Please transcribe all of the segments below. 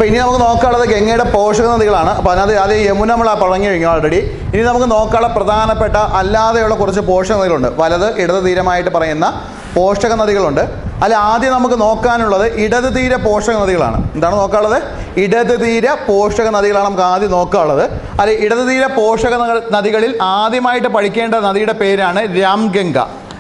അപ്പോൾ ഇനി നമുക്ക് നോക്കാനുള്ളത് ഗംഗയുടെ പോഷക നദികളാണ് അപ്പോൾ അതിനകത്ത് ആദ്യം യമുന നമ്മൾ പറഞ്ഞു കഴിഞ്ഞു ഓൾറെഡി ഇനി നമുക്ക് നോക്കാനുള്ള പ്രധാനപ്പെട്ട അല്ലാതെയുള്ള കുറച്ച് പോഷക നദികളുണ്ട് വലത് ഇടത് തീരമായിട്ട് പറയുന്ന പോഷക നദികളുണ്ട് അതിൽ ആദ്യം നമുക്ക് നോക്കാനുള്ളത് ഇടത് തീര പോഷക നദികളാണ് എന്താണ് നോക്കാനുള്ളത് ഇടത് തീര പോഷക നദികളാണ് നമുക്ക് ആദ്യം നോക്കാനുള്ളത് അതിൽ ഇടത് തീര പോഷക നഗ- നദികളിൽ ആദ്യമായിട്ട് പഠിക്കേണ്ട നദിയുടെ പേരാണ് രാംഗംഗ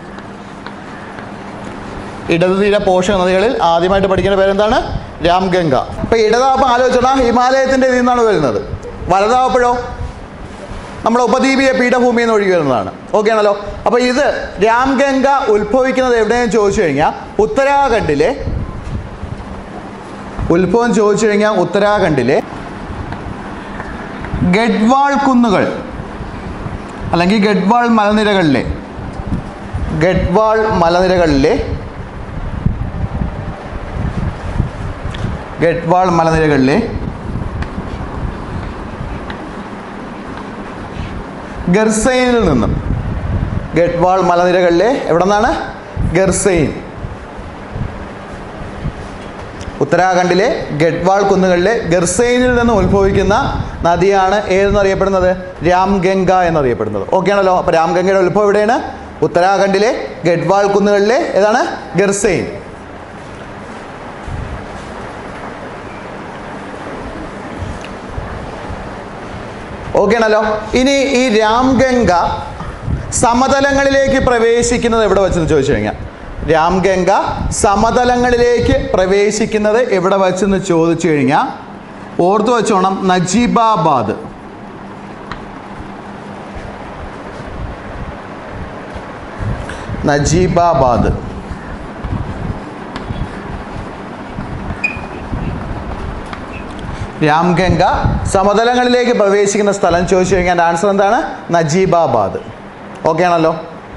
ഇടത് തീര പോഷക നദികളിൽ ആദ്യമായിട്ട് പഠിക്കേണ്ട പേരെന്താണ് രാംഗംഗ അപ്പൊ ഇടതാപ്പം ആലോചിച്ചാൽ ഹിമാലയത്തിന്റെ ഇതിൽ നിന്നാണ് വരുന്നത് വലതാവപ്പോഴോ നമ്മുടെ ഉപദ്വീപീയ പീഠഭൂമിയിൽ നിന്ന് ഒഴുകി വരുന്നതാണ് ഓക്കെ ആണല്ലോ അപ്പൊ ഇത് രാംഗംഗ ഉത്ഭവിക്കുന്നത് എവിടെയെന്ന് ചോദിച്ചു കഴിഞ്ഞാൽ ഉത്തരാഖണ്ഡിലെ ഉത്ഭവം ചോദിച്ചു കഴിഞ്ഞാൽ ഉത്തരാഖണ്ഡിലെ ഗഡ്വാൾ കുന്നുകൾ അല്ലെങ്കിൽ ഗഡ്വാൾ മലനിരകളിലെ ഗഡ്വാൾ മലനിരകളിലെ ഗഡ്വാൾ മലനിരകളിലെ ഗർസൈനിൽ നിന്നും ഗഡ്വാൾ മലനിരകളിലെ എവിടെ നിന്നാണ് ഗർസൈൻ ഉത്തരാഖണ്ഡിലെ ഗഡ്വാൾ കുന്നുകളിലെ ഗർസൈനിൽ നിന്ന് ഉത്ഭവിക്കുന്ന നദിയാണ് ഏതെന്നറിയപ്പെടുന്നത് രാംഗംഗ എന്നറിയപ്പെടുന്നത് ഓക്കെ ആണല്ലോ അപ്പോൾ രാംഗംഗയുടെ ഉത്ഭവം എവിടെയാണ് ഉത്തരാഖണ്ഡിലെ ഗഡ്വാൾ കുന്നുകളിലെ ഏതാണ് ഗർസൈൻ ഓക്കെ ആണല്ലോ ഇനി ഈ രാംഗംഗ സമതലങ്ങളിലേക്ക് പ്രവേശിക്കുന്നത് എവിടെ വെച്ചെന്ന് ചോദിച്ചു കഴിഞ്ഞാൽ രാംഗംഗ സമതലങ്ങളിലേക്ക് പ്രവേശിക്കുന്നത് എവിടെ വെച്ചെന്ന് ചോദിച്ചു കഴിഞ്ഞാൽ ഓർത്തു വെച്ചോണം നജീബാബാദ് നജീബാബാദ് രാംഗംഗ സമതലങ്ങളിലേക്ക് പ്രവേശിക്കുന്ന സ്ഥലം ചോദിച്ചു കഴിഞ്ഞാൽ ആൻസർ എന്താണ് നജീബാബാദ് ഓക്കെ ആണല്ലോ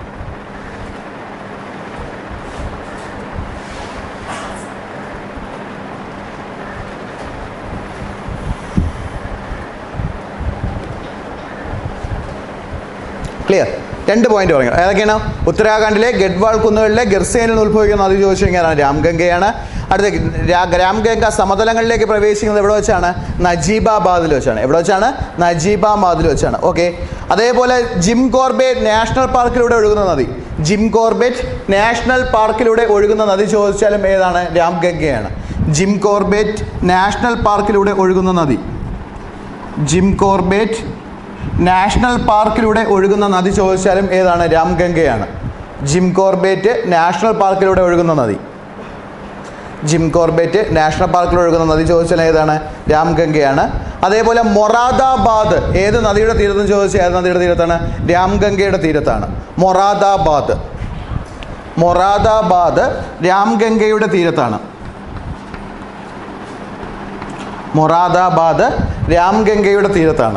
ക്ലിയർ രണ്ട് പോയിന്റ് പറഞ്ഞു ഏതൊക്കെയാണ് ഉത്തരാഖണ്ഡിലെ ഗഡ്വാൾ കുന്നുകളിലെ ഗർസേനിൽ നിന്ന് ഉത്ഭവിക്കുന്ന നദി ചോദിച്ചു കഴിഞ്ഞാൽ രാംഗംഗയാണ് അടുത്ത രാ- രാംഗംഗ സമതലങ്ങളിലേക്ക് പ്രവേശിക്കുന്നത് എവിടെ വെച്ചാണ് നജീബാബാദിൽ വെച്ചാണ് എവിടെ വെച്ചാണ് നജീബാബാദിൽ വെച്ചാണ് ഓക്കെ അതേപോലെ ജിം കോർബേറ്റ് നാഷണൽ പാർക്കിലൂടെ ഒഴുകുന്ന നദി ജിം കോർബേറ്റ് നാഷണൽ പാർക്കിലൂടെ ഒഴുകുന്ന നദി ചോദിച്ചാലും ഏതാണ് രാംഗംഗയാണ് ജിം കോർബേറ്റ് നാഷണൽ പാർക്കിലൂടെ ഒഴുകുന്ന നദി ജിം കോർബേറ്റ് നാഷണൽ പാർക്കിലൂടെ ഒഴുകുന്ന നദി ചോദിച്ചാലും ഏതാണ് രാംഗംഗയാണ് ജിം കോർബേറ്റ് നാഷണൽ പാർക്കിലൂടെ ഒഴുകുന്ന നദി ജിം കോർബേറ്റ് നാഷണൽ പാർക്കിൽ ഒഴുകുന്ന നദി ചോദിച്ചാൽ ഏതാണ് രാംഗംഗയാണ് അതേപോലെ മൊറാദാബാദ് ഏത് നദിയുടെ തീരത്തെന്ന് ചോദിച്ചാൽ ഏത് നദിയുടെ തീരത്താണ് രാംഗംഗയുടെ തീരത്താണ് മൊറാദാബാദ് മൊറാദാബാദ് രാംഗംഗയുടെ തീരത്താണ് മൊറാദാബാദ് രാംഗംഗയുടെ തീരത്താണ്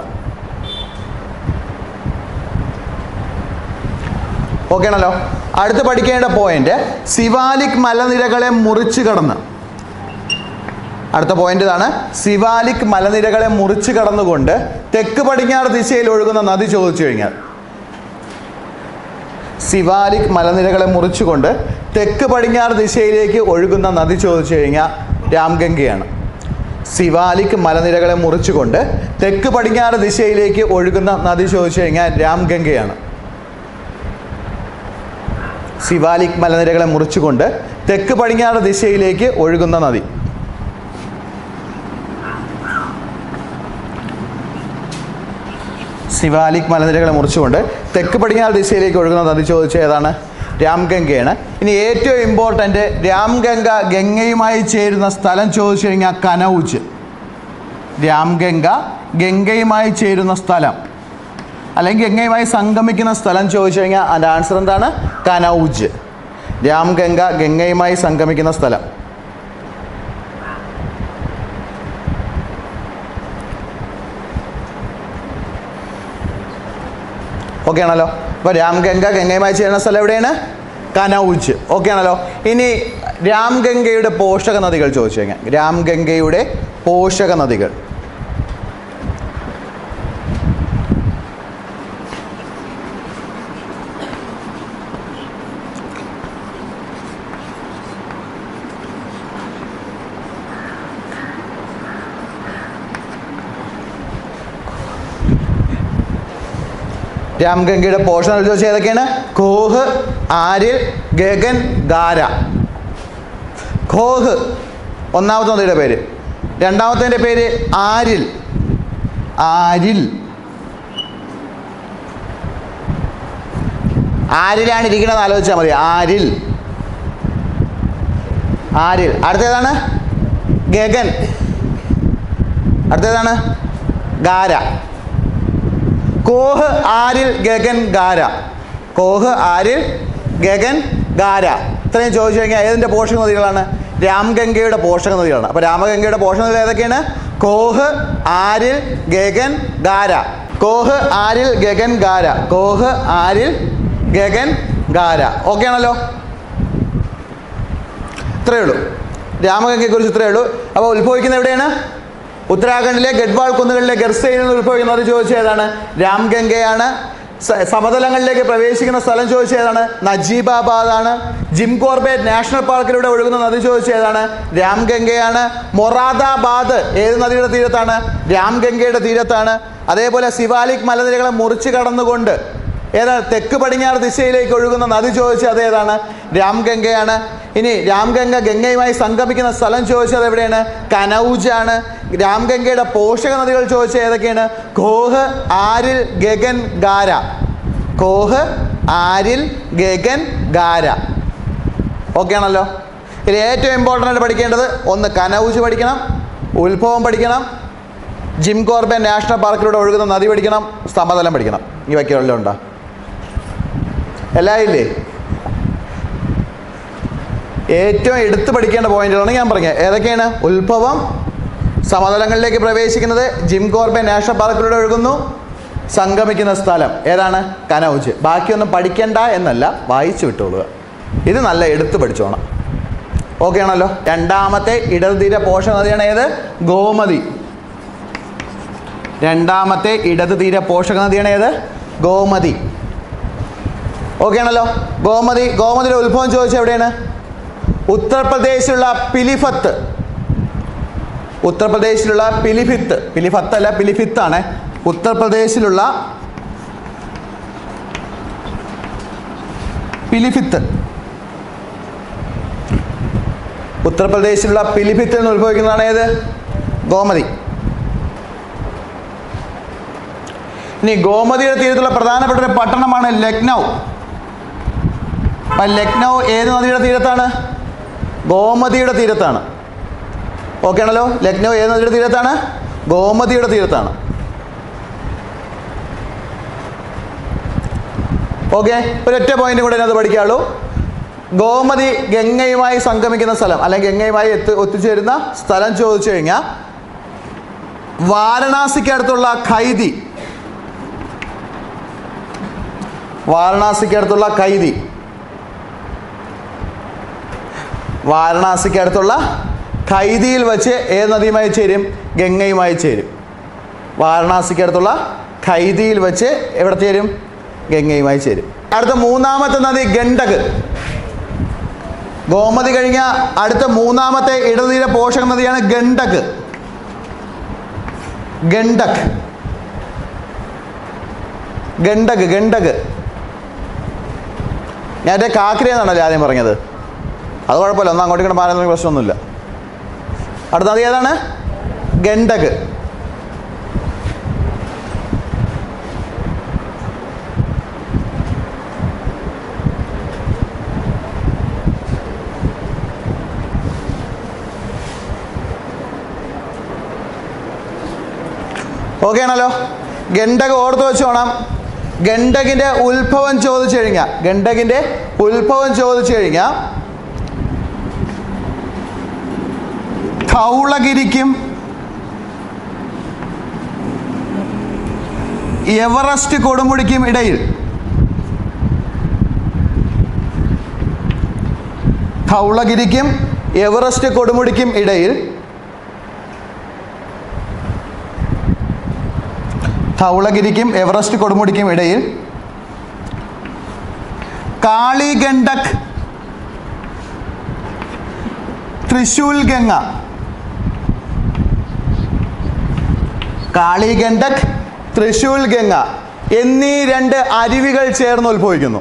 ഓക്കെ ആണല്ലോ അടുത്ത് പഠിക്കേണ്ട പോയിന്റ് സിവാലിക് മലനിരകളെ മുറിച്ചു കടന്ന് അടുത്ത പോയിന്റ് ഇതാണ് സിവാലിക് മലനിരകളെ മുറിച്ചു കടന്നുകൊണ്ട് തെക്ക് പടിഞ്ഞാറ് ദിശയിൽ ഒഴുകുന്ന നദി ചോദിച്ചു കഴിഞ്ഞാൽ സിവാലിക് മലനിരകളെ മുറിച്ചുകൊണ്ട് തെക്ക് പടിഞ്ഞാറ് ദിശയിലേക്ക് ഒഴുകുന്ന നദി ചോദിച്ചു കഴിഞ്ഞാൽ രാംഗംഗയാണ് സിവാലിക് മലനിരകളെ മുറിച്ചുകൊണ്ട് തെക്ക് പടിഞ്ഞാറ് ദിശയിലേക്ക് ഒഴുകുന്ന നദി ചോദിച്ചു കഴിഞ്ഞാൽ രാംഗംഗയാണ് സിവാലിക് മലനിരകളെ മുറിച്ചുകൊണ്ട് തെക്ക് പടിഞ്ഞാറ് ദിശയിലേക്ക് ഒഴുകുന്ന നദി സിവാലിക് മലനിരകളെ മുറിച്ചുകൊണ്ട് തെക്ക് പടിഞ്ഞാറ് ദിശയിലേക്ക് ഒഴുകുന്ന നദി ചോദിച്ച ഏതാണ് രാംഗംഗയാണ് ഇനി ഏറ്റവും ഇമ്പോർട്ടൻ്റ് രാംഗംഗ ഗംഗയുമായി ചേരുന്ന സ്ഥലം ചോദിച്ചു കഴിഞ്ഞാൽ കനൗജ് രാംഗംഗ ഗംഗയുമായി ചേരുന്ന സ്ഥലം അല്ലെങ്കിൽ ഗംഗയുമായി സംഗമിക്കുന്ന സ്ഥലം ചോദിച്ചു കഴിഞ്ഞാൽ അതിൻ്റെ ആൻസർ എന്താണ് കനൗജ് രാംഗംഗ ഗംഗയുമായി സംഗമിക്കുന്ന സ്ഥലം ഓക്കെ ആണല്ലോ അപ്പോൾ രാംഗംഗ ഗംഗയുമായി ചേരുന്ന സ്ഥലം എവിടെയാണ് കനൗജ് ഓക്കെ ആണല്ലോ ഇനി രാംഗംഗയുടെ പോഷക നദികൾ ചോദിച്ചു കഴിഞ്ഞാൽ രാംഗംഗയുടെ പോഷക നദികൾ രാംഗംഗയുടെ പോഷണം ചോദിച്ചാൽ ഏതൊക്കെയാണ് കോഹ് ആര്യൽ ഗഗൻ ഗാര ഖോഹ് ഒന്നാമത്തെ നദിയുടെ പേര് രണ്ടാമത്തെ പേര് ആരിൽ ആരിൽ ആരിലാണ് ഇരിക്കണമെന്ന് ആലോചിച്ചാൽ മതി ആരിൽ ആരിൽ അടുത്തേതാണ് ഗഗൻ അടുത്തേതാണ് ഗാര കോഹ് ആരിൽ ഗഗൻ ഗാര കോഹ് ആരിൽ ഗഗൻ ഗാര ഇത്രയും ചോദിച്ചു കഴിഞ്ഞാൽ ഏതിൻ്റെ പോഷക നദികളാണ് രാംഗംഗയുടെ പോഷക നദികളാണ് അപ്പോൾ രാമഗംഗയുടെ പോഷക നദികൾ ഏതൊക്കെയാണ് കോഹ് ആരിൽ ഗഗൻ ഗാര കോഹ് ആരിൽ ഗഗൻ ഗാര കോഹ് ആരിൽ ഗഗൻ ഗാര ഓക്കെ ആണല്ലോ ഇത്രയേ ഉള്ളൂ രാമഗംഗയെക്കുറിച്ച് ഇത്രയേ ഉള്ളൂ അപ്പോൾ ഉത്ഭവിക്കുന്നത് എവിടെയാണ് ഉത്തരാഖണ്ഡിലെ ഗഡ്വാൾ കുന്നുകളിലെ ഗർസയിൽ നിന്ന് ഉത്ഭവിക്കുന്നത് ചോദിച്ച ഏതാണ് രാംഗംഗയാണ് സ- സമതലങ്ങളിലേക്ക് പ്രവേശിക്കുന്ന സ്ഥലം ചോദിച്ച ഏതാണ് നജീബാബാദ് ആണ് ജിം കോർബേറ്റ് നാഷണൽ പാർക്കിലൂടെ ഒഴുകുന്ന നദി ചോദിച്ച ഏതാണ് രാംഗംഗയാണ് മൊറാദാബാദ് ഏത് നദിയുടെ തീരത്താണ് രാംഗംഗയുടെ തീരത്താണ് അതേപോലെ സിവാലിക് മലനിരകളെ മുറിച്ച് കടന്നുകൊണ്ട് ഏതാണ് തെക്ക് പടിഞ്ഞാറ് ദിശയിലേക്ക് ഒഴുകുന്ന നദി ചോദിച്ചത് അത് ഏതാണ് രാംഗംഗയാണ് ഇനി രാംഗംഗ ഗംഗയുമായി സംഗമിക്കുന്ന സ്ഥലം ചോദിച്ചത് എവിടെയാണ് കനൗജാണ് രാംഗംഗയുടെ പോഷക നദികൾ ചോദിച്ചത് ഏതൊക്കെയാണ് കോഹ് ആരിൽ ഗഗൻ ഗാര കോഹ് ആരിൽ ഗഗൻ ഗാര ഓക്കെ ആണല്ലോ ഇതിൽ ഏറ്റവും ഇമ്പോർട്ടൻ്റ് ആയിട്ട് പഠിക്കേണ്ടത് ഒന്ന് കനൗജ് പഠിക്കണം ഉത്ഭവം പഠിക്കണം ജിം കോർബൻ നാഷണൽ പാർക്കിലൂടെ ഒഴുകുന്ന നദി പഠിക്കണം സമതലം പഠിക്കണം ഈ വയ്ക്കുള്ള ഉണ്ടോ എല്ലാം ഇല്ലേ ഏറ്റവും എടുത്തു പഠിക്കേണ്ട പോയിന്റുകളാണ് ഞാൻ പറഞ്ഞത് ഏതൊക്കെയാണ് ഉത്ഭവം സമതലങ്ങളിലേക്ക് പ്രവേശിക്കുന്നത് ജിം കോർബെ നാഷണൽ പാർക്കിലൂടെ ഒഴുകുന്നു സംഗമിക്കുന്ന സ്ഥലം ഏതാണ് കനൗജ് ബാക്കിയൊന്നും പഠിക്കണ്ട എന്നല്ല വായിച്ചു വിട്ടോളുക ഇത് നല്ല എടുത്തു പഠിച്ചോണം ഓക്കെ ആണല്ലോ രണ്ടാമത്തെ ഇടതുതീര പോഷക നദിയാണ് ഏത് ഗോമതി രണ്ടാമത്തെ ഇടതുതീര പോഷക നദിയാണ് ഏത് ഗോമതി ഓക്കെ ആണല്ലോ ഗോമതി ഗോമതിയുടെ ഉത്ഭവം ചോദിച്ചാൽ എവിടെയാണ് ഉത്തർപ്രദേശിലുള്ള പിലിഫത്ത് ഉത്തർപ്രദേശിലുള്ള പിലിഭിത്ത് പിലിഫത്ത് അല്ല പിലിഭിത്ത് ആണ് ഉത്തർപ്രദേശിലുള്ള പിലിഭിത്ത് ഉത്തർപ്രദേശിലുള്ള പിലിഭിത്തിൽ നിന്ന് ഉത്ഭവിക്കുന്നതാണ് ഏത് ഗോമതി ഇനി ഗോമതിയുടെ തീരത്തുള്ള പ്രധാനപ്പെട്ട ഒരു പട്ടണമാണ് ലക്നൗ അപ്പം ലക്നൗ ഏത് നദിയുടെ തീരത്താണ് ഗോമതിയുടെ തീരത്താണ് ഓക്കെ ആണല്ലോ ലക്നൗ ഏത് നദിയുടെ തീരത്താണ് ഗോമതിയുടെ തീരത്താണ് ഓക്കെ ഒരൊറ്റ പോയിന്റ് കൂടെ അത് പഠിക്കാനുള്ളൂ ഗോമതി ഗംഗയുമായി സംഗമിക്കുന്ന സ്ഥലം അല്ലെങ്കിൽ ഗംഗയുമായി എത്തി ഒത്തുചേരുന്ന സ്ഥലം ചോദിച്ചു കഴിഞ്ഞാൽ വാരണാസിക്ക് അടുത്തുള്ള ഖൈദി വാരണാസിക്ക് അടുത്തുള്ള ഖൈദി വാരണാസിക്ക് അടുത്തുള്ള ഖൈദിയിൽ വെച്ച് ഏത് നദിയുമായി ചേരും ഗംഗയുമായി ചേരും വാരണാസിക്ക് അടുത്തുള്ള ഖൈദിയിൽ വെച്ച് എവിടെ ചേരും ഗംഗയുമായി ചേരും അടുത്ത മൂന്നാമത്തെ നദി ഗണ്ഡക് ഗോമതി കഴിഞ്ഞ അടുത്ത മൂന്നാമത്തെ ഇടതീര പോഷക നദിയാണ് ഗണ്ഡക് ഗണ്ഡക് ഗണ്ഡക് ഗണ്ഡക് ഞാൻ എൻ്റെ കാക്കര എന്നാണല്ലേ ആദ്യം പറഞ്ഞത് അത് കുഴപ്പമില്ല ഒന്നും അങ്ങോട്ടും ഇങ്ങോട്ട് മാറുന്ന പ്രശ്നമൊന്നുമില്ല അടുത്ത നദി ഏതാണ് ഗണ്ഡക് ഓക്കെ ആണല്ലോ ഗണ്ഡക് ഓർത്ത് വെച്ചോണം ഗണ്ഡകിൻ്റെ ഉത്ഭവം ചോദിച്ചു കഴിഞ്ഞാൽ ഗണ്ഡകിൻ്റെ ഉത്ഭവം ചോദിച്ചു കഴിഞ്ഞാൽ ധൗളഗിരിക്കും എവറസ്റ്റ് കൊടുമുടിക്കും ഇടയിൽ ധൗളഗിരിക്കും എവറസ്റ്റ് കൊടുമുടിക്കും ഇടയിൽ ധൗളഗിരിക്കും എവറസ്റ്റ് കൊടുമുടിക്കും ഇടയിൽ കാളിഗണ്ഡക് തൃശൂൽ ഗംഗ കാളിഗണ്ഡക് തൃശൂൽ ഗംഗ എന്നീ രണ്ട് അരുവികൾ ചേർന്ന് ഉത്ഭവിക്കുന്നു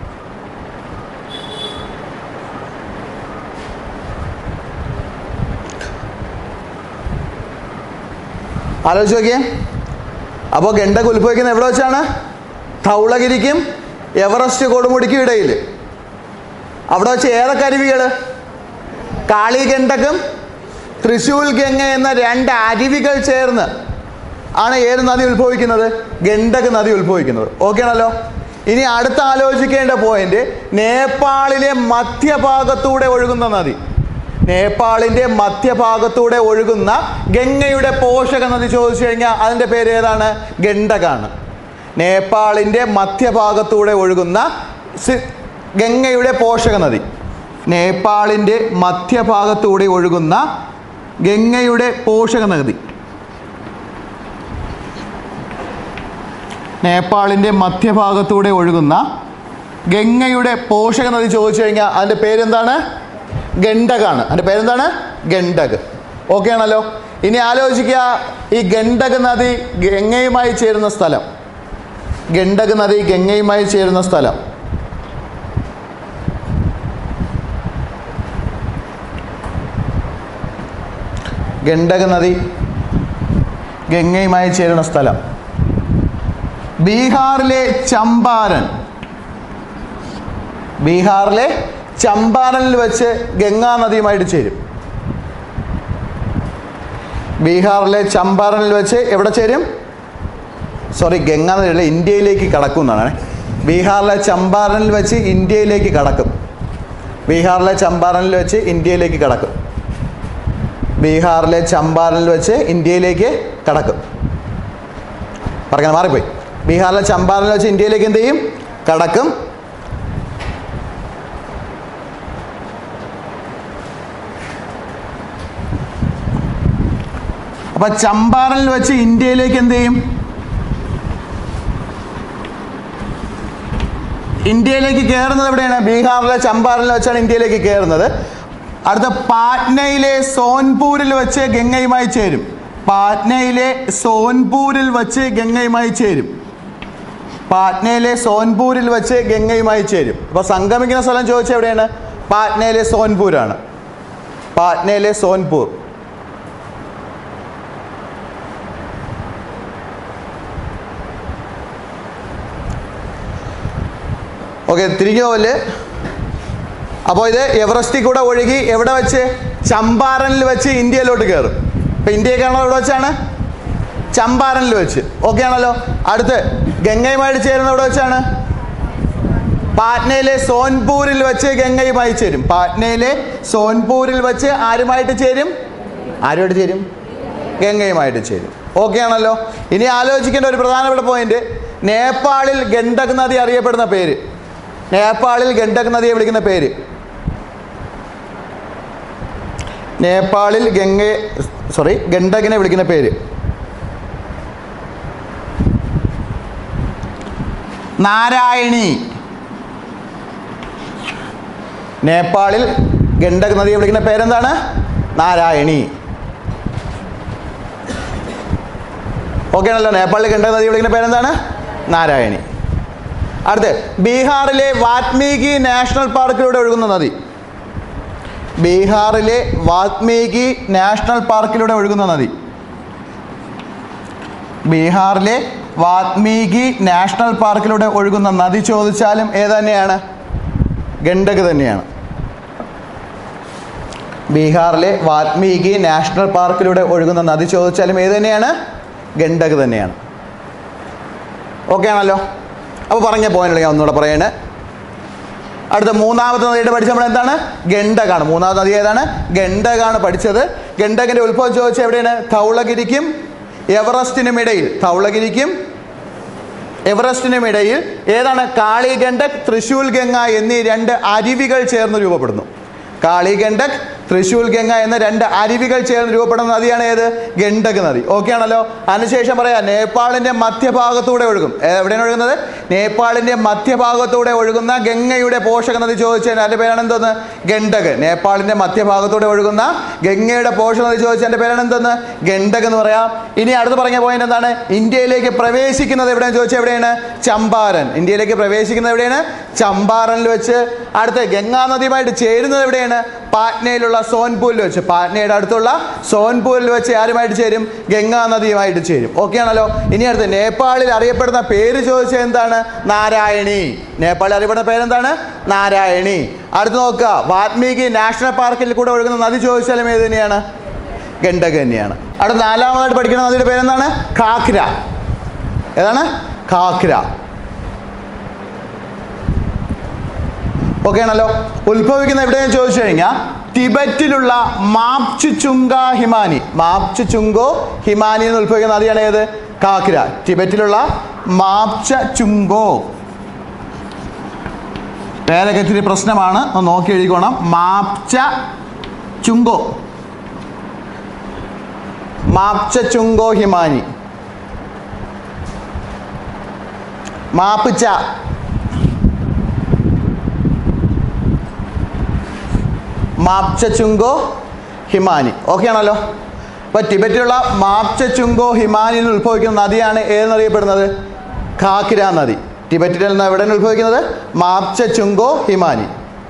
ആലോചിച്ച് നോക്കിയേ അപ്പോൾ ഗണ്ടക് ഉത്ഭവിക്കുന്നത് എവിടെ വെച്ചാണ് ധൗളഗിരിക്കും എവറസ്റ്റ് കൊടുമുടിക്കും ഇടയിൽ അവിടെ വെച്ച് ഏതൊക്കെ അരുവികൾ കാളിഗണ്ഡകം തൃശൂൽ ഗംഗ എന്ന രണ്ട് അരുവികൾ ചേർന്ന് ആണ് ഏത് നദി ഉത്ഭവിക്കുന്നത് ഗണ്ഡക് നദി ഉത്ഭവിക്കുന്നത് ഓക്കെ ആണല്ലോ ഇനി അടുത്ത ആലോചിക്കേണ്ട പോയിന്റ് നേപ്പാളിലെ മധ്യഭാഗത്തൂടെ ഒഴുകുന്ന നദി നേപ്പാളിന്റെ മധ്യഭാഗത്തൂടെ ഒഴുകുന്ന ഗംഗയുടെ പോഷക നദി ചോദിച്ചു കഴിഞ്ഞാൽ അതിൻ്റെ പേര് ഏതാണ് ഗണ്ഡകാണ് നേപ്പാളിന്റെ മധ്യഭാഗത്തൂടെ ഒഴുകുന്ന സി- ഗംഗയുടെ പോഷക നദി നേപ്പാളിന്റെ മധ്യഭാഗത്തൂടെ ഒഴുകുന്ന ഗംഗയുടെ പോഷക നദി നേപ്പാളിന്റെ മധ്യഭാഗത്തൂടെ ഒഴുകുന്ന ഗംഗയുടെ പോഷക നദി ചോദിച്ചു കഴിഞ്ഞാൽ അതിൻ്റെ പേരെന്താണ് ഗണ്ഡകാണ് അതിൻ്റെ പേരെന്താണ് ഗണ്ഡക് ഓക്കെ ആണല്ലോ ഇനി ആലോചിക്കുക ഈ ഗണ്ഡക് നദി ഗംഗയുമായി ചേരുന്ന സ്ഥലം ഗണ്ഡക് നദി ഗംഗയുമായി ചേരുന്ന സ്ഥലം ഗണ്ഡക് നദി ഗംഗയുമായി ചേരുന്ന സ്ഥലം ബീഹാറിലെ ചമ്പാരൻ ബീഹാറിലെ ചമ്പാരനിൽ വെച്ച് ഗംഗാ നദിയുമായിട്ട് ചേരും ബീഹാറിലെ ചമ്പാരനിൽ വെച്ച് എവിടെ ചേരും സോറി ഗംഗാ നദിയല്ല ഇന്ത്യയിലേക്ക് കടക്കും എന്നാണ് ബീഹാറിലെ ചമ്പാരനിൽ വെച്ച് ഇന്ത്യയിലേക്ക് കടക്കും ബീഹാറിലെ ചമ്പാരനിൽ വെച്ച് ഇന്ത്യയിലേക്ക് കടക്കും ബീഹാറിലെ ചമ്പാരനിൽ വെച്ച് ഇന്ത്യയിലേക്ക് കടക്കും പറഞ്ഞാൽ മാറിപ്പോയി ബീഹാറിലെ ചമ്പാരനിൽ വെച്ച് ഇന്ത്യയിലേക്ക് എന്ത് ചെയ്യും കടക്കും അപ്പൊ ചമ്പാരനിൽ വെച്ച് ഇന്ത്യയിലേക്ക് എന്ത് ചെയ്യും ഇന്ത്യയിലേക്ക് കയറുന്നത് എവിടെയാണ് ബീഹാറിലെ ചമ്പാരനിൽ വെച്ചാണ് ഇന്ത്യയിലേക്ക് കയറുന്നത് അടുത്ത പാറ്റ്നയിലെ സോൻപൂരിൽ വെച്ച് ഗംഗയുമായി ചേരും പാറ്റ്നയിലെ സോൻപൂരിൽ വെച്ച് ഗംഗയുമായി ചേരും പാറ്റ്നയിലെ സോൻപൂരിൽ വെച്ച് ഗംഗയുമായി ചേരും അപ്പോൾ സംഗമിക്കുന്ന സ്ഥലം ചോദിച്ചാൽ എവിടെയാണ് പാറ്റ്നയിലെ സോൻപൂരാണ് പാറ്റ്നയിലെ സോൻപൂർ ഓക്കെ തിരിഞ്ഞു പോവല് അപ്പോൾ ഇത് എവറസ്റ്റിൽ കൂടെ ഒഴുകി എവിടെ വെച്ച് ചമ്പാരനിൽ വെച്ച് ഇന്ത്യയിലോട്ട് കയറും ഇപ്പം ഇന്ത്യക്കാണോ എവിടെ വെച്ചാണ് ചമ്പാരനിൽ വെച്ച് ഓക്കെ ആണല്ലോ അടുത്ത് ഗംഗയുമായിട്ട് ചേരുന്ന എവിടെ വെച്ചാണ് പാറ്റ്നയിലെ സോൻപൂരിൽ വെച്ച് ഗംഗയുമായി ചേരും പാറ്റ്നയിലെ സോൻപൂരിൽ വെച്ച് ആരുമായിട്ട് ചേരും ആരുമായിട്ട് ചേരും ഗംഗയുമായിട്ട് ചേരും ഓക്കെ ആണല്ലോ ഇനി ആലോചിക്കേണ്ട ഒരു പ്രധാനപ്പെട്ട പോയിന്റ് നേപ്പാളിൽ ഗണ്ഡക് നദി അറിയപ്പെടുന്ന പേര് നേപ്പാളിൽ ഗണ്ഡക് നദിയെ വിളിക്കുന്ന പേര് നേപ്പാളിൽ ഗംഗ സോറി ഗണ്ഡകിനെ വിളിക്കുന്ന പേര് നാരായണി നേപ്പാളിൽ ഗണ്ഡക് നദിയെ വിളിക്കുന്ന പേരെന്താണ് നാരായണി ഓക്കെ ആണല്ലോ നേപ്പാളിൽ ഗണ്ഡക് നദിയെ വിളിക്കുന്ന പേരെന്താണ് നാരായണി അടുത്ത് ബീഹാറിലെ വാൽമീകി നാഷണൽ പാർക്കിലൂടെ ഒഴുകുന്ന നദി ബീഹാറിലെ വാൽമീകി നാഷണൽ പാർക്കിലൂടെ ഒഴുകുന്ന നദി ബീഹാറിലെ വാൽമീകി നാഷണൽ പാർക്കിലൂടെ ഒഴുകുന്ന നദി ചോദിച്ചാലും ഏത് തന്നെയാണ് ഗണ്ഡക് തന്നെയാണ് ബീഹാറിലെ വാൽമീകി നാഷണൽ പാർക്കിലൂടെ ഒഴുകുന്ന നദി ചോദിച്ചാലും ഏത് തന്നെയാണ് ഗണ്ഡക് തന്നെയാണ് ഓക്കെ ആണല്ലോ അപ്പോൾ പറഞ്ഞ പോയിന്റ് ഞാൻ ഒന്നുകൂടെ പറയണേ അടുത്ത മൂന്നാമത്തെ നദിയുടെ പഠിച്ച നമ്മൾ എന്താണ് ഗണ്ഡകാണ് മൂന്നാമത്തെ നദി ഏതാണ് ഗണ്ഡകാണ് പഠിച്ചത് ഗണ്ഡകിന്റെ ഉത്ഭവം ചോദിച്ചാൽ എവിടെയാണ് ധൗളഗിരിക്കും എവറസ്റ്റിനും ഇടയിൽ ധൗളഗിരിക്കും എവറസ്റ്റിനും ഇടയിൽ ഏതാണ് കാളിഗണ്ഡക് തൃശൂൽ ഗംഗ എന്നീ രണ്ട് അരുവികൾ ചേർന്ന് രൂപപ്പെടുന്നു കാളിഗണ്ഡക് തൃശൂൽ ഗംഗ എന്ന രണ്ട് അരുവികൾ ചേർന്ന് രൂപപ്പെടുന്ന നദിയാണ് ഏത് ഗണ്ഡക് നദി ഓക്കെ ആണല്ലോ അതിനുശേഷം പറയാം നേപ്പാളിന്റെ മധ്യഭാഗത്തൂടെ ഒഴുകും ഏ, എവിടെയാണ് ഒഴുകുന്നത് നേപ്പാളിന്റെ മധ്യഭാഗത്തൂടെ ഒഴുകുന്ന ഗംഗയുടെ പോഷക നദി ചോദിച്ചാൽ അതിന്റെ പേരാണ് എന്തോന്ന് ഗണ്ഡക് നേപ്പാളിന്റെ മധ്യഭാഗത്തൂടെ ഒഴുകുന്ന ഗംഗയുടെ പോഷക നദി ചോദിച്ചാൽ അതിന്റെ പേരാണ് എന്തോന്ന് ഗണ്ഡക് എന്ന് പറയാം ഇനി അടുത്ത് പറഞ്ഞ പോയിന്റ് എന്താണ് ഇന്ത്യയിലേക്ക് പ്രവേശിക്കുന്നത് എവിടെയാണ് ചോദിച്ചാൽ എവിടെയാണ് ചമ്പാരൻ ഇന്ത്യയിലേക്ക് പ്രവേശിക്കുന്നത് എവിടെയാണ് ചമ്പാരനിൽ വെച്ച് അടുത്ത് ഗംഗാ നദിയുമായിട്ട് ചേരുന്നത് എവിടെയാണ് പാറ്റ്നയിലുള്ള സോൻപൂരിൽ വെച്ച് പാറ്റ്നയുടെ അടുത്തുള്ള സോൻപൂരിൽ വെച്ച് ആരുമായിട്ട് ചേരും ഗംഗാ നദിയുമായിട്ട് ചേരും ഓക്കെ ആണല്ലോ ഇനി അടുത്ത് നേപ്പാളിൽ അറിയപ്പെടുന്ന പേര് ചോദിച്ചാൽ എന്താണ് നാരായണി നേപ്പാളിൽ അറിയപ്പെടുന്ന പേരെന്താണ് നാരായണി അടുത്ത് നോക്കുക വാൽമീകി നാഷണൽ പാർക്കിൽ കൂടെ ഒഴുകുന്ന നദി ചോദിച്ചാലും ഏത് തന്നെയാണ് ഗണ്ഡക് തന്നെയാണ് അടുത്ത നാലാമതായിട്ട് പഠിക്കുന്ന നദിയുടെ പേരെന്താണ് ഖാഖ്ര ഏതാണ് ഖാഖ്ര ഓക്കെ ആണല്ലോ ഉത്ഭവിക്കുന്ന എവിടെയെന്ന് ചോദിച്ചു കഴിഞ്ഞാൽ ടിബറ്റിലുള്ള മാപ്ചു ചുങ്ക ഹിമാനി മാപ്ചു ചുങ്കോ ഹിമാനി എന്ന് ഉത്ഭവിക്കുന്ന നദിയാണ് ഏത് കാക്കിര ടിബറ്റിലുള്ള മാപ്ച ചുങ്കോ പേരൊക്കെ ഇത്തിരി പ്രശ്നമാണ് ഒന്ന് നോക്കി എഴുതിക്കോണം മാപ്ച ചുങ്കോ മാപ്ച ചുങ്കോ ഹിമാനി മാപ്പിച്ച മാപ്ച ചുങ്കോ ഹിമാനി ഓക്കെ ആണല്ലോ അപ്പോൾ ടിബറ്റിലുള്ള മാപ്ച ചുങ്കോ ഹിമാനി എന്ന് ഉത്ഭവിക്കുന്ന നദിയാണ് ഏതെന്നറിയപ്പെടുന്നത് ഖാക്കിര നദി ടിബറ്റിൽ നിന്ന് എവിടെയാണ് ഉത്ഭവിക്കുന്നത് മാപ്ച ചുങ്കോ ഹിമാനി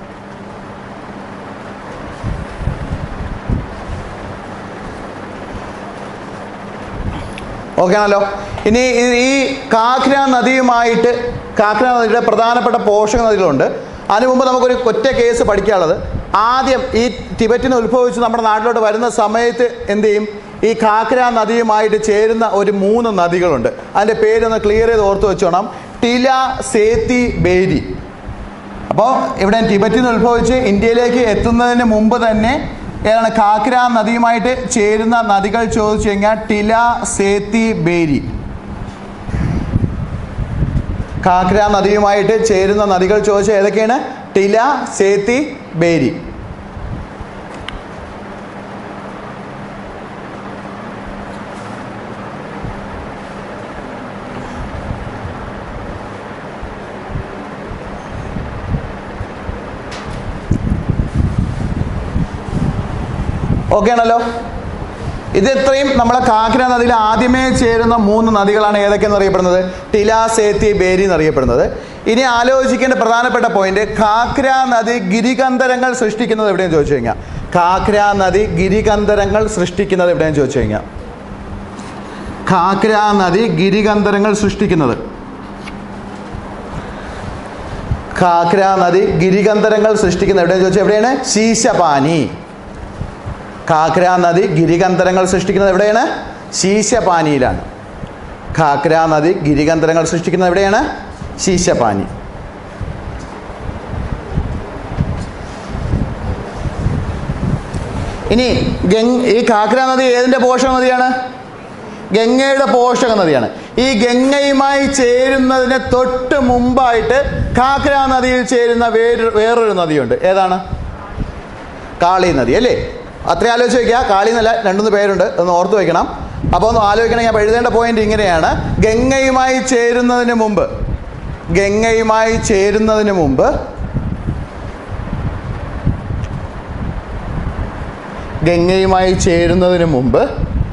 ഓക്കെ ആണല്ലോ ഇനി ഈ- ഈ കാഖ്ര നദിയുമായിട്ട് കാഖ്ര നദിയുടെ പ്രധാനപ്പെട്ട പോഷക നദികളുണ്ട് അതിനു മുമ്പ് നമുക്കൊരു ഒറ്റ കേസ് പഠിക്കാനുള്ളത് ആദ്യം ഈ ടിബറ്റിൽ നിന്ന് ഉത്ഭവിച്ച് നമ്മുടെ നാട്ടിലോട്ട് വരുന്ന സമയത്ത് എന്ത് ചെയ്യും ഈ കാഖ്ര നദിയുമായിട്ട് ചേരുന്ന ഒരു മൂന്ന് നദികളുണ്ട് അതിൻ്റെ പേരൊന്ന് ക്ലിയർ ചെയ്ത് ഓർത്ത് വെച്ചോണം ടില സേത്തി ബേരി അപ്പോൾ ഇവിടെ ടിബറ്റിൽ നിന്ന് ഉത്ഭവിച്ച് ഇന്ത്യയിലേക്ക് എത്തുന്നതിന് മുമ്പ് തന്നെ ഏതാണ് കാക്ര നദിയുമായിട്ട് ചേരുന്ന നദികൾ ചോദിച്ചു കഴിഞ്ഞാൽ ടില സേത്തി ബേരി കാക്ര നദിയുമായിട്ട് ചേരുന്ന നദികൾ ചോദിച്ചാൽ ഏതൊക്കെയാണ് ടില സേത്തി ബേരി ഓക്കെ ആണല്ലോ ഇത് ഇത്രയും നമ്മളെ കാക്കര നദിയിൽ ആദ്യമേ ചേരുന്ന മൂന്ന് നദികളാണ് ഏതൊക്കെയെന്ന് അറിയപ്പെടുന്നത് ടില സേത്തി ബേരി എന്നറിയപ്പെടുന്നത് ഇനി ആലോചിക്കേണ്ട പ്രധാനപ്പെട്ട പോയിന്റ് കാക്ര നദി ഗിരികന്ധരങ്ങൾ സൃഷ്ടിക്കുന്നത് എവിടെയെന്ന് ചോദിച്ചു കഴിഞ്ഞാൽ കാക്ര നദി ഗിരികന്ധരങ്ങൾ സൃഷ്ടിക്കുന്നത് എവിടെയെന്ന് ചോദിച്ചു കഴിഞ്ഞാൽ കാക്ര നദി ഗിരികന്ധരങ്ങൾ സൃഷ്ടിക്കുന്നത് കാക്ര നദി ഗിരികന്ധരങ്ങൾ സൃഷ്ടിക്കുന്നത് എവിടെയെന്ന് ചോദിച്ചാൽ എവിടെയാണ് ശീശപാനി കാക്ര നദി ഗിരികന്ധരങ്ങൾ സൃഷ്ടിക്കുന്നത് എവിടെയാണ് ശീശപാനിയിലാണ് കാക്ര നദി ഗിരികന്ധരങ്ങൾ സൃഷ്ടിക്കുന്നത് എവിടെയാണ് ശീശപാനി ഇനി ഗംഗ് ഈ കാക്ര നദി ഏതിൻ്റെ പോഷക നദിയാണ് ഗംഗയുടെ പോഷക നദിയാണ് ഈ ഗംഗയുമായി ചേരുന്നതിന് തൊട്ട് മുമ്പായിട്ട് കാക്ര നദിയിൽ ചേരുന്ന വേറൊരു വേറൊരു നദിയുണ്ട് ഏതാണ് കാളി നദി അല്ലേ അത്ര ആലോചിച്ച് വയ്ക്കുക കാളി എന്നല്ല രണ്ടുമൂന്ന് പേരുണ്ട് ഒന്ന് ഓർത്ത് വയ്ക്കണം അപ്പോൾ ഒന്ന് ആലോചിക്കണം ഞാൻ എഴുതേണ്ട പോയിന്റ് ഇങ്ങനെയാണ് ഗംഗയുമായി ചേരുന്നതിന് മുമ്പ് ഗംഗയുമായി ചേരുന്നതിന് മുമ്പ് ഗംഗയുമായി ചേരുന്നതിന് മുമ്പ്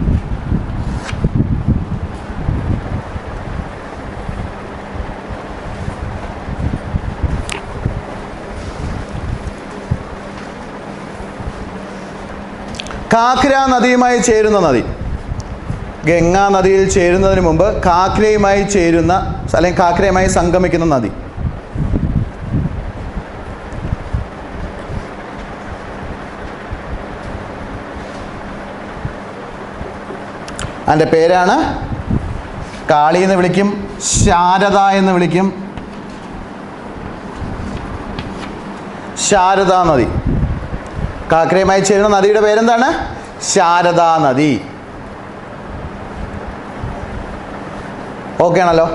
കാക്ര നദിയുമായി ചേരുന്ന നദി ഗംഗാ നദിയിൽ ചേരുന്നതിന് മുമ്പ് കാക്രയുമായി ചേരുന്ന അല്ലെങ്കിൽ കാക്രയുമായി സംഗമിക്കുന്ന നദി അതിൻ്റെ പേരാണ് കാളി എന്ന് വിളിക്കും ശാരദ എന്ന് വിളിക്കും ശാരദാ നദി കാക്രയുമായി ചേരുന്ന നദിയുടെ പേരെന്താണ് ശാരദാ നദി ഓക്കെ ആണല്ലോ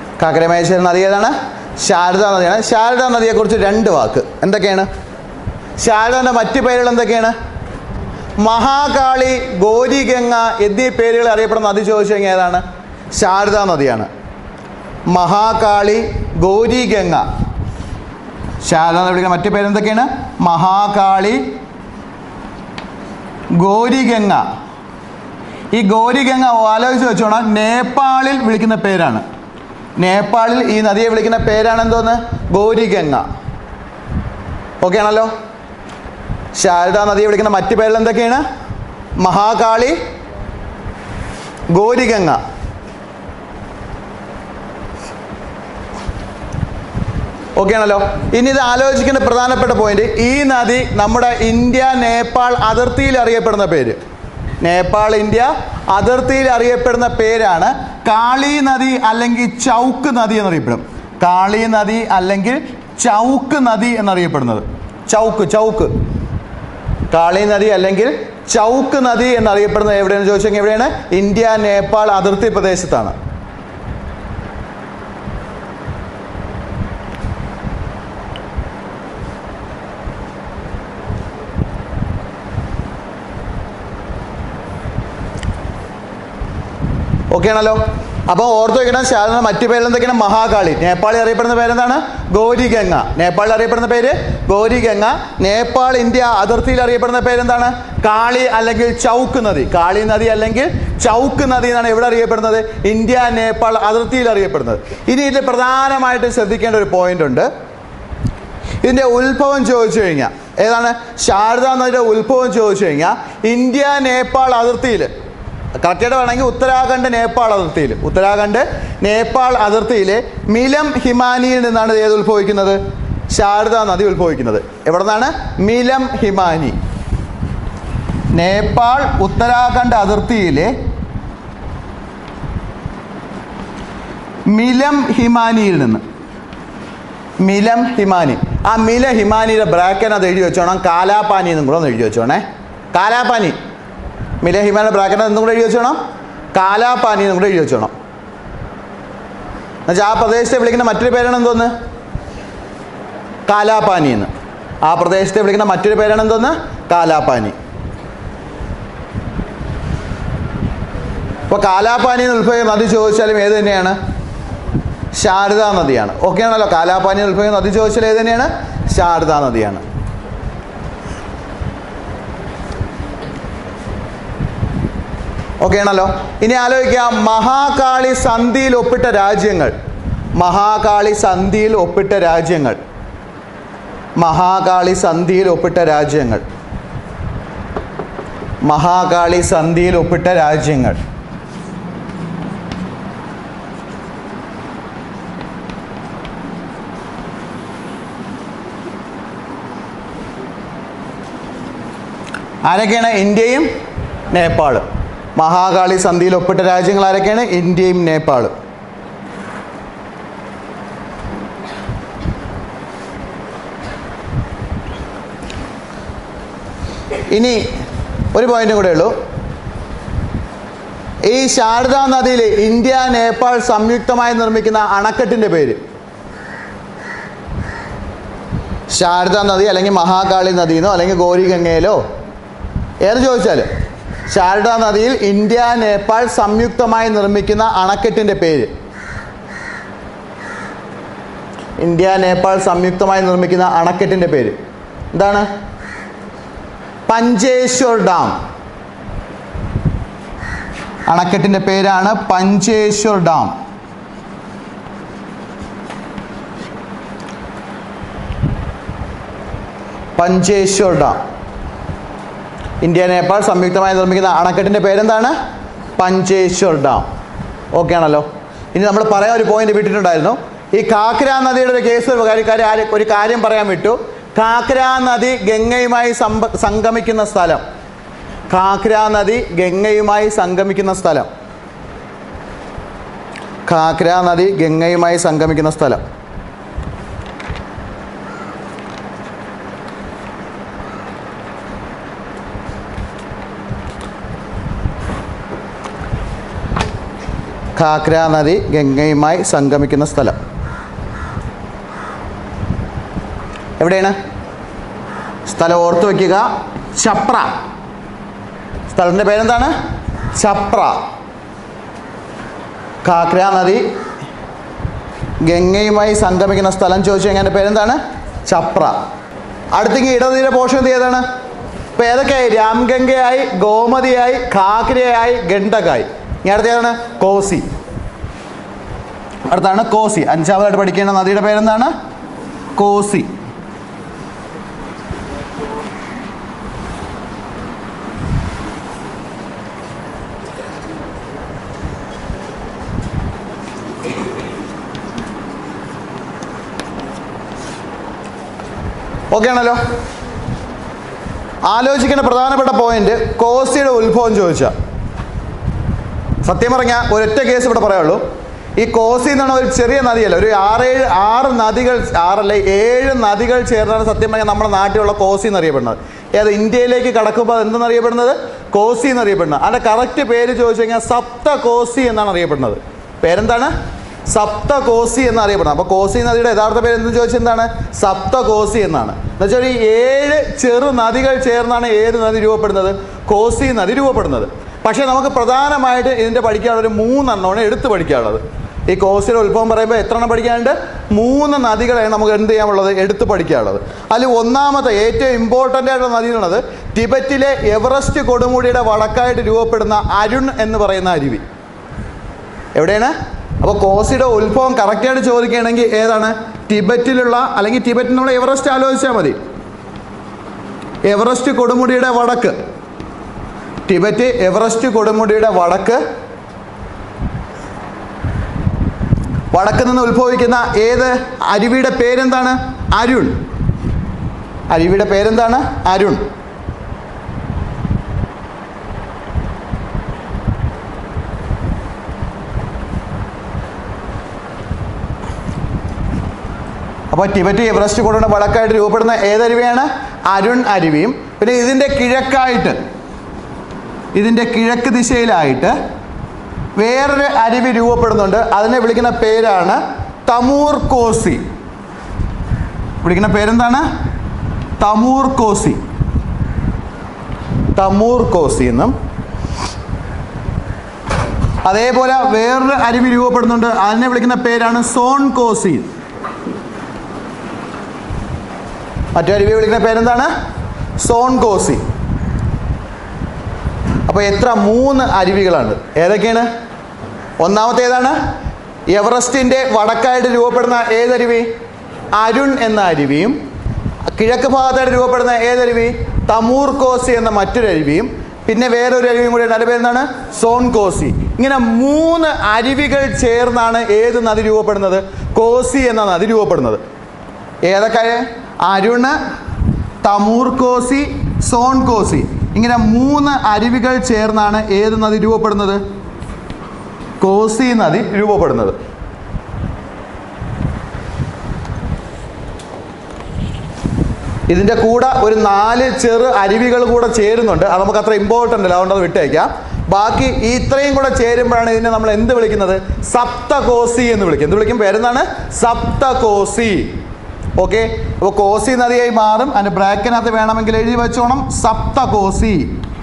കാക്കരമായി ചേരുന്ന നദി ഏതാണ് ശാരദാ നദിയാണ് ശാരദാ നദിയെക്കുറിച്ച് രണ്ട് വാക്ക് എന്തൊക്കെയാണ് ശാരദാൻ്റെ മറ്റ് പേരുകൾ എന്തൊക്കെയാണ് മഹാകാളി ഗോരിഗംഗ എന്നീ പേരുകൾ അറിയപ്പെടുന്ന നദി ചോദിച്ചു കഴിഞ്ഞാൽ ഏതാണ് ശാരദാ നദിയാണ് മഹാകാളി ഗോരിഗംഗ ശാരദ എന്ന് വിളിക്കുന്ന മറ്റു പേരെന്തൊക്കെയാണ് മഹാകാളി ഗോരിഗംഗ ഈ ഗോരിഗംഗ ആലോചിച്ച് വെച്ചോണം നേപ്പാളിൽ വിളിക്കുന്ന പേരാണ് നേപ്പാളിൽ ഈ നദിയെ വിളിക്കുന്ന പേരാണ് എന്തോന്ന് ഗോരിഗംഗ ഓക്കെ ആണല്ലോ ശാരദാ നദിയെ വിളിക്കുന്ന മറ്റു പേരുകൾ എന്തൊക്കെയാണ് മഹാകാളി ഗോരിഗംഗ ഓക്കെ ആണല്ലോ ഇനി ഇത് ആലോചിക്കേണ്ട പ്രധാനപ്പെട്ട പോയിന്റ് ഈ നദി നമ്മുടെ ഇന്ത്യ നേപ്പാൾ അതിർത്തിയിൽ അറിയപ്പെടുന്ന പേര് നേപ്പാൾ ഇന്ത്യ അതിർത്തിയിൽ അറിയപ്പെടുന്ന പേരാണ് കാളി നദി അല്ലെങ്കിൽ ചൗക്ക് നദി എന്നറിയപ്പെടും കാളി നദി അല്ലെങ്കിൽ ചൗക്ക് നദി എന്നറിയപ്പെടുന്നത് ചൗക്ക് ചൗക്ക് കാളി നദി അല്ലെങ്കിൽ ചൗക്ക് നദി എന്നറിയപ്പെടുന്നത് എവിടെയെന്ന് ചോദിച്ചെങ്കിൽ എവിടെയാണ് ഇന്ത്യ നേപ്പാൾ അതിർത്തി പ്രദേശത്താണ് ഓക്കെ ആണല്ലോ അപ്പോൾ ഓർത്ത് വയ്ക്കണം ശാരദ മറ്റു പേരെന്തൊക്കെയാണ് മഹാകാളി നേപ്പാളിൽ അറിയപ്പെടുന്ന പേരെന്താണ് ഗൗരിഗംഗ നേപ്പാളിൽ അറിയപ്പെടുന്ന പേര് ഗൗരിഗംഗ നേപ്പാൾ ഇന്ത്യ അതിർത്തിയിൽ അറിയപ്പെടുന്ന പേരെന്താണ് കാളി അല്ലെങ്കിൽ ചൗക്ക് നദി കാളി നദി അല്ലെങ്കിൽ ചൗക്ക് നദി എന്നാണ് എവിടെ അറിയപ്പെടുന്നത് ഇന്ത്യ നേപ്പാൾ അതിർത്തിയിൽ അറിയപ്പെടുന്നത് ഇനി ഇതിൽ പ്രധാനമായിട്ട് ശ്രദ്ധിക്കേണ്ട ഒരു പോയിന്റ് ഉണ്ട് ഇതിൻ്റെ ഉത്ഭവം ചോദിച്ചു കഴിഞ്ഞാൽ ഏതാണ് ശാരദാ നദിയുടെ ഉത്ഭവം ചോദിച്ചു കഴിഞ്ഞാൽ ഇന്ത്യ നേപ്പാൾ അതിർത്തിയിൽ കറക്റ്റായിട്ട് വേണമെങ്കിൽ ഉത്തരാഖണ്ഡ് നേപ്പാൾ അതിർത്തിയിൽ ഉത്തരാഖണ്ഡ് നേപ്പാൾ അതിർത്തിയിലെ മിലം ഹിമാനിയിൽ നിന്നാണ് ഇത് ഏത് ഉത്ഭവിക്കുന്നത് ശാരദാ നദി ഉത്ഭവിക്കുന്നത് എവിടെ നിന്നാണ് മിലം ഹിമാനി നേപ്പാൾ ഉത്തരാഖണ്ഡ് അതിർത്തിയിലെ മിലം ഹിമാനിയിൽ നിന്ന് മിലം ഹിമാനി ആ മില ഹിമാനിയുടെ ബ്രാക്കറ്റ് അത് എഴുതി വെച്ചോണം കാലാപാനി എന്നും കൂടെ ഒന്ന് എഴുതി വെച്ചോണേ കാലാപാനി മില ഹിമാനിയുടെ ബ്രാക്കറ്റ് എന്നും കൂടെ എഴുതി വെച്ചോണം കാലാപാനി എന്നും കൂടെ എഴുതി വെച്ചോണം എന്നുവെച്ചാൽ ആ പ്രദേശത്തെ വിളിക്കുന്ന മറ്റൊരു പേരാണ് എന്തോന്ന് കാലാപാനി എന്ന് ആ പ്രദേശത്തെ വിളിക്കുന്ന മറ്റൊരു പേരാണ് എന്തോന്ന് കാലാപാനി ഇപ്പോൾ കാലാപാനി എന്ന് ഉത്ഭവിക്കുന്ന നദി ചോദിച്ചാലും ഏത് തന്നെയാണ് ശാരദാ നദിയാണ് ഓക്കെ ആണല്ലോ കാലാപാനി ഉത്ഭവിക്കുന്ന നദി ചോദിച്ചാൽ ഏത് തന്നെയാണ് ശാരദാ നദിയാണ് ഓക്കെ ആണല്ലോ ഇനി ആലോചിക്കാം മഹാകാളി സന്ധിയിൽ ഒപ്പിട്ട രാജ്യങ്ങൾ മഹാകാളി സന്ധിയിൽ ഒപ്പിട്ട രാജ്യങ്ങൾ മഹാകാളി സന്ധിയിൽ ഒപ്പിട്ട രാജ്യങ്ങൾ മഹാകാളി സന്ധിയിൽ ഒപ്പിട്ട രാജ്യങ്ങൾ ആരൊക്കെയാണ് ഇന്ത്യയും നേപ്പാളും മഹാകാളി സന്ധിയിൽ ഒപ്പിട്ട രാജ്യങ്ങൾ ആരൊക്കെയാണ് ഇന്ത്യയും നേപ്പാളും ഇനി ഒരു പോയിന്റും കൂടെ ഉള്ളൂ ഈ ശാരദാ നദിയിൽ ഇന്ത്യ നേപ്പാൾ സംയുക്തമായി നിർമ്മിക്കുന്ന അണക്കെട്ടിൻ്റെ പേര് ശാരദാ നദി അല്ലെങ്കിൽ മഹാകാളി നദിയെന്നോ അല്ലെങ്കിൽ ഗൗരിഗംഗയിലോ ഏത് ചോദിച്ചാലും ശാരദാ നദിയിൽ ഇന്ത്യ നേപ്പാൾ സംയുക്തമായി നിർമ്മിക്കുന്ന അണക്കെട്ടിൻ്റെ പേര് ഇന്ത്യ നേപ്പാൾ സംയുക്തമായി നിർമ്മിക്കുന്ന അണക്കെട്ടിൻ്റെ പേര് എന്താണ് പഞ്ചേശ്വർ ഡാം അണക്കെട്ടിൻ്റെ പേരാണ് Pancheshwar dam Pancheshwar dam India Nepal സംയുക്തമായി നിർമ്മിക്കുന്ന അണക്കെട്ടിൻ്റെ പേരെന്താണ് പഞ്ചേശ്വർ ഡാം ഓക്കെ ആണല്ലോ ഇനി നമ്മൾ പറയാൻ ഒരു പോയിന്റ് വിട്ടിട്ടുണ്ടായിരുന്നു ഈ കാക്കര നദിയുടെ ഒരു കേസ് ഒരു കാര്യം- കാര്യം ആര് ഒരു കാര്യം പറയാൻ വിട്ടു കാക്കര നദി ഗംഗയുമായി സമ്പ സംഗമിക്കുന്ന സ്ഥലം കാക്കര നദി ഗംഗയുമായി സംഗമിക്കുന്ന സ്ഥലം കാക്കര നദി ഗംഗയുമായി സംഗമിക്കുന്ന സ്ഥലം ഖാക്ര നദി ഗംഗയുമായി സംഗമിക്കുന്ന സ്ഥലം എവിടെയാണ് സ്ഥലം ഓർത്ത് വയ്ക്കുക ചപ്ര സ്ഥലത്തിൻ്റെ പേരെന്താണ് ചപ്ര കാക്ര നദി ഗംഗയുമായി സംഗമിക്കുന്ന സ്ഥലം ചോദിച്ചു കഴിഞ്ഞാൽ എൻ്റെ പേരെന്താണ് ചപ്ര അടുത്തേക്ക് ഇടതീര പോഷൻ ഏതാണ് ഇപ്പം ഏതൊക്കെയായി രാംഗംഗയായി ഗോമതിയായി ഖാക്രയായി ഗണ്ഡകായി ഇനി അടുത്ത ഏതാണ് കോസി അടുത്താണ് കോസി അഞ്ചാമതായിട്ട് പഠിക്കേണ്ട നദിയുടെ പേരെന്താണ് കോസി ഓക്കെ ആണല്ലോ ആലോചിക്കേണ്ട പ്രധാനപ്പെട്ട പോയിന്റ് കോസിയുടെ ഉത്ഭവം ചോദിച്ച സത്യം പറഞ്ഞാൽ ഒരൊറ്റ കേസ് ഇവിടെ പറയുള്ളൂ ഈ കോസി എന്നാണ് ഒരു ചെറിയ നദിയല്ല ഒരു ആറേഴ് ആറ് നദികൾ ആറല്ല ഏഴ് നദികൾ ചേർന്നാണ് സത്യം പറഞ്ഞാൽ നമ്മുടെ നാട്ടിലുള്ള കോസി എന്നറിയപ്പെടുന്നത് ഏത് ഇന്ത്യയിലേക്ക് കടക്കുമ്പോൾ അത് എന്തെന്നറിയപ്പെടുന്നത് കോസി എന്നറിയപ്പെടുന്നത് അതിൻ്റെ കറക്റ്റ് പേര് ചോദിച്ചു കഴിഞ്ഞാൽ സപ്ത കോസി എന്നാണ് അറിയപ്പെടുന്നത് പേരെന്താണ് സപ്ത കോസി എന്നറിയപ്പെടുന്നത് അപ്പോൾ കോസി നദിയുടെ യഥാർത്ഥ പേര് എന്തെന്ന് ചോദിച്ചാൽ എന്താണ് സപ്ത കോസി എന്നാണ് എന്നുവെച്ചാൽ ഈ ഏഴ് ചെറു നദികൾ ചേർന്നാണ് ഏത് നദി രൂപപ്പെടുന്നത് കോസി നദി രൂപപ്പെടുന്നത് പക്ഷേ നമുക്ക് പ്രധാനമായിട്ട് ഇതിൻ്റെ പഠിക്കാനുള്ള ഒരു മൂന്നെണ്ണമാണ് എടുത്ത് പഠിക്കാനുള്ളത് ഈ കോസിയുടെ ഉത്ഭവം പറയുമ്പോൾ എത്ര എണ്ണം പഠിക്കാനുണ്ട് മൂന്ന് നദികളാണ് നമുക്ക് എന്ത് ചെയ്യാനുള്ളത് എടുത്ത് പഠിക്കാനുള്ളത് അതിൽ ഒന്നാമത്തെ ഏറ്റവും ഇമ്പോർട്ടൻ്റ് ആയിട്ടുള്ള നദി എന്നുള്ളത് ടിബറ്റിലെ എവറസ്റ്റ് കൊടുമുടിയുടെ വടക്കായിട്ട് രൂപപ്പെടുന്ന അരുൺ എന്ന് പറയുന്ന അരുവി എവിടെയാണ് അപ്പോൾ കോസിയുടെ ഉത്ഭവം കറക്റ്റായിട്ട് ചോദിക്കുകയാണെങ്കിൽ ഏതാണ് ടിബറ്റിലുള്ള അല്ലെങ്കിൽ ടിബറ്റിൽ നമ്മൾ എവറസ്റ്റ് ആലോചിച്ചാൽ മതി എവറസ്റ്റ് കൊടുമുടിയുടെ വടക്ക് ടിബറ്റ് എവറസ്റ്റ് കൊടുമുടിയുടെ വടക്ക് വടക്ക് നിന്ന് ഉത്ഭവിക്കുന്ന ഏത് അരുവിയുടെ പേരെന്താണ് അരുൺ അരുവിയുടെ പേരെന്താണ് അരുൺ അപ്പോൾ ടിബറ്റ് എവറസ്റ്റ് കൊടുന്ന വടക്കായിട്ട് രൂപപ്പെടുന്ന ഏതരുവിയാണ് അരുൺ അരുവിയും പിന്നെ ഇതിൻ്റെ കിഴക്കായിട്ട് ഇതിൻ്റെ കിഴക്ക് ദിശയിലായിട്ട് വേറൊരു അരുവി രൂപപ്പെടുന്നുണ്ട് അതിനെ വിളിക്കുന്ന പേരാണ് തമൂർ കോസി വിളിക്കുന്ന പേരെന്താണ് തമൂർ കോസി തമൂർ കോസി എന്നും അതേപോലെ വേറൊരു അരുവി രൂപപ്പെടുന്നുണ്ട് അതിനെ വിളിക്കുന്ന പേരാണ് സോൺ കോസി മറ്റു അരുവി വിളിക്കുന്ന പേരെന്താണ് സോൺ കോസി അപ്പോൾ എത്ര മൂന്ന് അരുവികളാണ് ഏതൊക്കെയാണ് ഒന്നാമത്തെ ഏതാണ് എവറസ്റ്റിൻ്റെ വടക്കായിട്ട് രൂപപ്പെടുന്ന ഏതരുവി അരുൺ എന്ന അരുവിയും കിഴക്ക് ഭാഗത്തായിട്ട് രൂപപ്പെടുന്ന ഏതരുവി തമൂർ കോസി എന്ന മറ്റൊരു അരുവിയും പിന്നെ വേറൊരു അരുവിയും കൂടി അതിൻ്റെ പേരെന്താണ് സോൺ കോസി ഇങ്ങനെ മൂന്ന് അരുവികൾ ചേർന്നാണ് ഏത് നദി രൂപപ്പെടുന്നത് കോസി എന്ന നദി രൂപപ്പെടുന്നത് ഏതൊക്കെ അരുണ് തമൂർ കോസി സോൺ കോസി ഇങ്ങനെ മൂന്ന് അരുവികൾ ചേർന്നാണ് ഏത് നദി രൂപപ്പെടുന്നത് കോസി നദി രൂപപ്പെടുന്നത് ഇതിൻ്റെ കൂടെ ഒരു നാല് ചെറു അരുവികൾ കൂടെ ചേരുന്നുണ്ട് അത് നമുക്ക് അത്ര ഇമ്പോർട്ടൻ്റ് അല്ല അതുകൊണ്ട് അത് വിട്ടേക്കാം ബാക്കി ഈ ഇത്രയും കൂടെ ചേരുമ്പോഴാണ് ഇതിനെ നമ്മൾ എന്ത് വിളിക്കുന്നത് സപ്തകോസി എന്ന് വിളിക്കും എന്ത് വിളിക്കും പേരെന്താണ് സപ്തകോസി ഓക്കെ അപ്പോൾ കോസി നദിയായി മാറും അതിൻ്റെ ബ്രാക്കിനകത്ത് വേണമെങ്കിൽ എഴുതി വെച്ചോണം സപ്തകോസി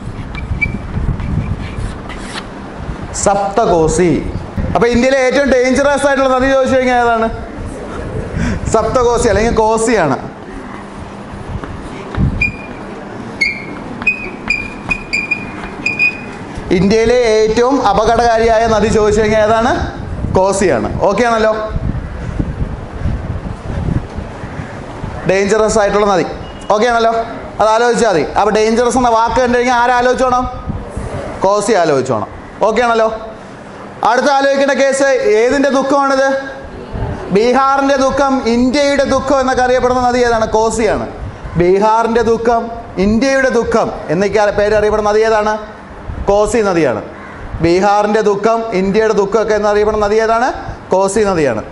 സപ്തകോസി അപ്പോൾ ഇന്ത്യയിലെ ഏറ്റവും ഡേഞ്ചറസ് ആയിട്ടുള്ള നദി ചോദിച്ചു കഴിഞ്ഞാൽ ഏതാണ് സപ്തകോസി അല്ലെങ്കിൽ കോസിയാണ് ഇന്ത്യയിലെ ഏറ്റവും അപകടകാരിയായ നദി ചോദിച്ചു കഴിഞ്ഞാൽ ഏതാണ് കോസിയാണ് ഓക്കെ ആണല്ലോ ഡേഞ്ചറസ് ആയിട്ടുള്ള നദി ഓക്കെ ആണല്ലോ അത് ആലോചിച്ചാൽ മതി അപ്പോൾ ഡേഞ്ചറസ് എന്ന വാക്ക് കണ്ടു കഴിഞ്ഞാൽ ആരാലോചിച്ചോണം കോസി ആലോചിച്ചോണം ഓക്കെ ആണല്ലോ അടുത്ത ആലോചിക്കേണ്ട കേസ് ഏതിൻ്റെ ദുഃഖമാണിത് ബീഹാറിൻ്റെ ദുഃഖം ഇന്ത്യയുടെ ദുഃഖം എന്നൊക്കെ അറിയപ്പെടുന്ന നദി ഏതാണ് കോസിയാണ് ബീഹാറിൻ്റെ ദുഃഖം ഇന്ത്യയുടെ ദുഃഖം എന്നൊക്കെ പേര് അറിയപ്പെടുന്ന നദി ഏതാണ് കോസി നദിയാണ് ബീഹാറിൻ്റെ ദുഃഖം ഇന്ത്യയുടെ ദുഃഖമൊക്കെ എന്നറിയപ്പെടുന്ന നദി ഏതാണ് കോസി നദിയാണ്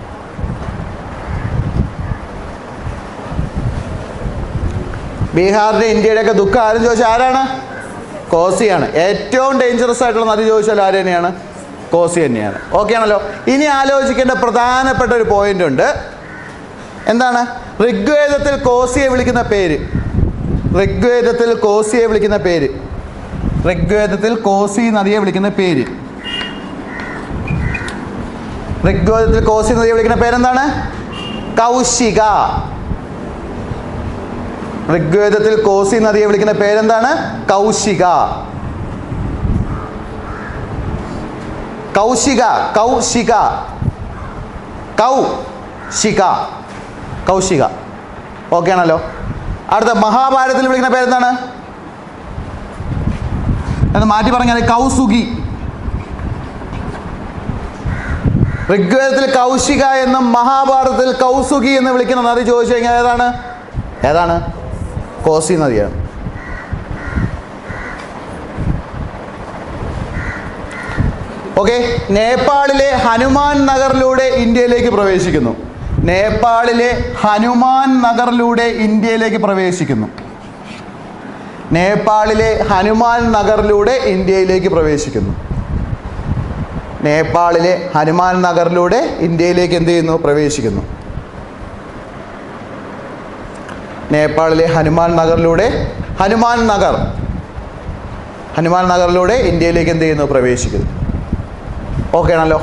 ബീഹാറിൻ്റെ ഇന്ത്യയുടെയൊക്കെ ദുഃഖം ആരും ചോദിച്ചാൽ ആരാണ് കോസിയാണ് ഏറ്റവും ഡേഞ്ചറസ് ആയിട്ടുള്ള നദി ചോദിച്ചാൽ ആര് തന്നെയാണ് കോസി തന്നെയാണ് ഓക്കെ ആണല്ലോ ഇനി ആലോചിക്കേണ്ട പ്രധാനപ്പെട്ട ഒരു പോയിന്റ് ഉണ്ട് എന്താണ് ഋഗ്വേദത്തിൽ കോസിയെ വിളിക്കുന്ന പേര് ഋഗ്വേദത്തിൽ കോസിയെ വിളിക്കുന്ന പേര് ഋഗ്വേദത്തിൽ കോസി നദിയെ വിളിക്കുന്ന പേര് ഋഗ്വേദത്തിൽ കോസി നദിയെ വിളിക്കുന്ന പേരെന്താണ് കൗശിക ഋഗ്വേദത്തിൽ കോസി നദിയെ വിളിക്കുന്ന പേരെന്താണ് കൗശിക കൗശിക കൗശിക കൗ ശിക കൗശിക ഓക്കെ ആണല്ലോ അടുത്ത മഹാഭാരതത്തിൽ വിളിക്കുന്ന പേരെന്താണ് എന്ന് മാറ്റി പറഞ്ഞാൽ കൗസുകി ഋഗ്വേദത്തിൽ കൗശിക എന്നും മഹാഭാരതത്തിൽ കൗസുകി എന്ന് വിളിക്കുന്ന നദി ചോദിച്ചു കഴിഞ്ഞാൽ ഏതാണ് ഏതാണ് കോസി നദിയാണ് ഓക്കെ നേപ്പാളിലെ ഹനുമാൻ നഗറിലൂടെ ഇന്ത്യയിലേക്ക് പ്രവേശിക്കുന്നു നേപ്പാളിലെ ഹനുമാൻ നഗറിലൂടെ ഇന്ത്യയിലേക്ക് പ്രവേശിക്കുന്നു നേപ്പാളിലെ ഹനുമാൻ നഗറിലൂടെ ഇന്ത്യയിലേക്ക് പ്രവേശിക്കുന്നു നേപ്പാളിലെ ഹനുമാൻ നഗറിലൂടെ ഇന്ത്യയിലേക്ക് എന്ത് ചെയ്യുന്നു പ്രവേശിക്കുന്നു നേപ്പാളിലെ ഹനുമാൻ നഗറിലൂടെ ഹനുമാൻ നഗർ ഹനുമാൻ നഗറിലൂടെ ഇന്ത്യയിലേക്ക് എന്ത് ചെയ്യുന്നു പ്രവേശിക്കുന്നു ഓക്കെ ആണല്ലോ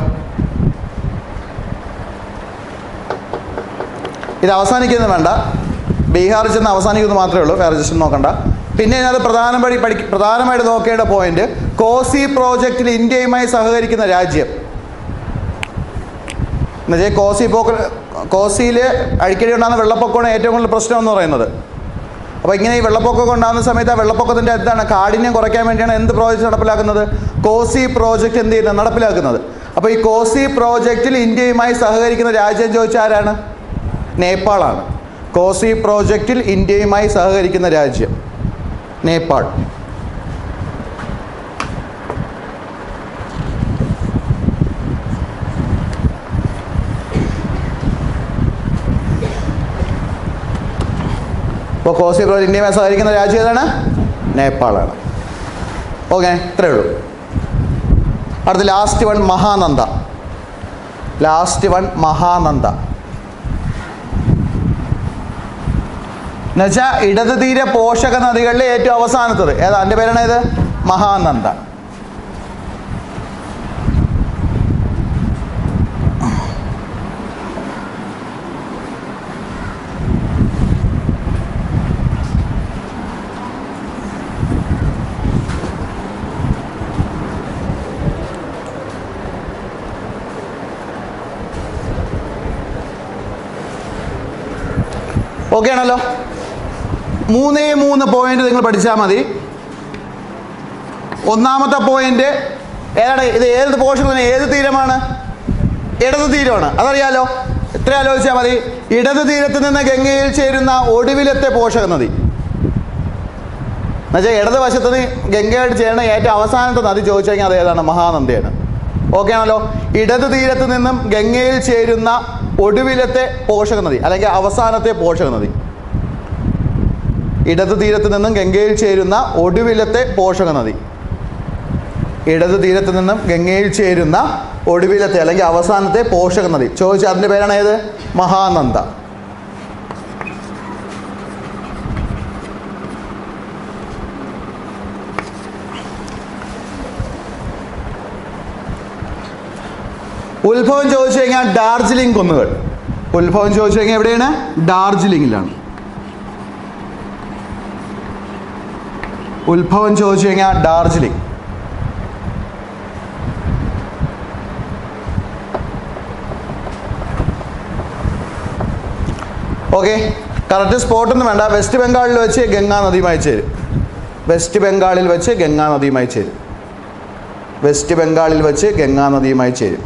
ഇത് അവസാനിക്കുന്നത് വേണ്ട ബീഹാറിൽ ചെന്ന് അവസാനിക്കുന്നത് മാത്രമേ ഉള്ളൂ വേറെ ജസ്റ്റ് നോക്കണ്ട പിന്നെ ഇതിനകത്ത് പ്രധാനമായി പഠി പ്രധാനമായിട്ട് നോക്കേണ്ട പോയിന്റ് കോസി പ്രോജക്റ്റിൽ ഇന്ത്യയുമായി സഹകരിക്കുന്ന രാജ്യം എന്നുവെച്ചാൽ കോസി പോക്ക് കോസിയിൽ അടിക്കടി ഉണ്ടാകുന്ന വെള്ളപ്പൊക്കമാണ് ഏറ്റവും കൂടുതൽ പ്രശ്നം എന്ന് പറയുന്നത് അപ്പോൾ ഇങ്ങനെ ഈ വെള്ളപ്പൊക്കമൊക്കെ ഉണ്ടാകുന്ന സമയത്ത് ആ വെള്ളപ്പൊക്കത്തിൻ്റെ എന്താണ് കാഠിന്യം കുറയ്ക്കാൻ വേണ്ടിയാണ് എന്ത് പ്രോജക്റ്റ് നടപ്പിലാക്കുന്നത് കോസി പ്രോജക്റ്റ് എന്ത് ചെയ്യുന്നത് നടപ്പിലാക്കുന്നത് അപ്പോൾ ഈ കോസി പ്രോജക്റ്റിൽ ഇന്ത്യയുമായി സഹകരിക്കുന്ന രാജ്യം ചോദിച്ചാൽ ആരാണ് നേപ്പാളാണ് കോസി പ്രോജക്റ്റിൽ ഇന്ത്യയുമായി സഹകരിക്കുന്ന രാജ്യം നേപ്പാൾ ഇപ്പോൾ കോസി പ്രോജക്റ്റ് ഇന്ത്യയുമായി സഹകരിക്കുന്ന രാജ്യം ഏതാണ് നേപ്പാളാണ് ഓക്കെ ഇത്രയേ ഉള്ളൂ അടുത്ത last one Mahananda last one Mahananda എന്നുവെച്ചാൽ ഇടത് തീര പോഷക നദികളിലെ ഏറ്റവും അവസാനത്തത് ഏതാ എൻ്റെ പേരാണ് ഏത് മഹാനന്ദ ഓക്കെ ആണല്ലോ മൂന്നേ മൂന്ന് പോയിന്റ് നിങ്ങൾ പഠിച്ചാൽ മതി ഒന്നാമത്തെ പോയിന്റ് ഏതാണ് ഇത് ഏത് പോഷകത്തിന് ഏത് തീരമാണ് ഇടത് തീരമാണ് അതറിയാലോ എത്ര ആലോചിച്ചാൽ മതി ഇടത് തീരത്ത് നിന്ന് ഗംഗയിൽ ചേരുന്ന ഒടുവിലത്തെ പോഷക നദി എന്നുവെച്ചാൽ ഇടത് വശത്ത് നിന്ന് ഗംഗയായിട്ട് ചേരുന്ന ഏറ്റവും അവസാനത്തെ നദി ചോദിച്ചു കഴിഞ്ഞാൽ അത് ഏതാണ് മഹാനന്ദയാണ് ഓക്കെ ആണല്ലോ ഇടത് തീരത്ത് നിന്നും ഗംഗയിൽ ചേരുന്ന ഒടുവിലത്തെ പോഷക നദി അല്ലെങ്കിൽ അവസാനത്തെ പോഷക നദി ഇടത് തീരത്ത് നിന്നും ഗംഗയിൽ ചേരുന്ന ഒടുവിലത്തെ പോഷക നദി ഇടത് തീരത്ത് നിന്നും ഗംഗയിൽ ചേരുന്ന ഒടുവിലത്തെ അല്ലെങ്കിൽ അവസാനത്തെ പോഷക നദി ചോദിച്ചാൽ അതിൻ്റെ പേരാണ് ഏത് മഹാനന്ദ ഉത്ഭവം ചോദിച്ചു കഴിഞ്ഞാൽ ഡാർജിലിംഗ് കുന്നുകൾ ഉത്ഭവം ചോദിച്ചു കഴിഞ്ഞാൽ എവിടെയാണ് ഡാർജിലിംഗിലാണ് ഉത്ഭവം ചോദിച്ചു കഴിഞ്ഞാൽ ഡാർജിലിംഗ് ഓക്കെ കറക്റ്റ് സ്പോട്ടൊന്നും വേണ്ട വെസ്റ്റ് ബംഗാളിൽ വെച്ച് ഗംഗാ നദിയുമായി ചേരും വെസ്റ്റ് ബംഗാളിൽ വെച്ച് ഗംഗാ നദിയുമായി ചേരും വെസ്റ്റ് ബംഗാളിൽ വെച്ച് ഗംഗാ നദിയുമായി ചേരും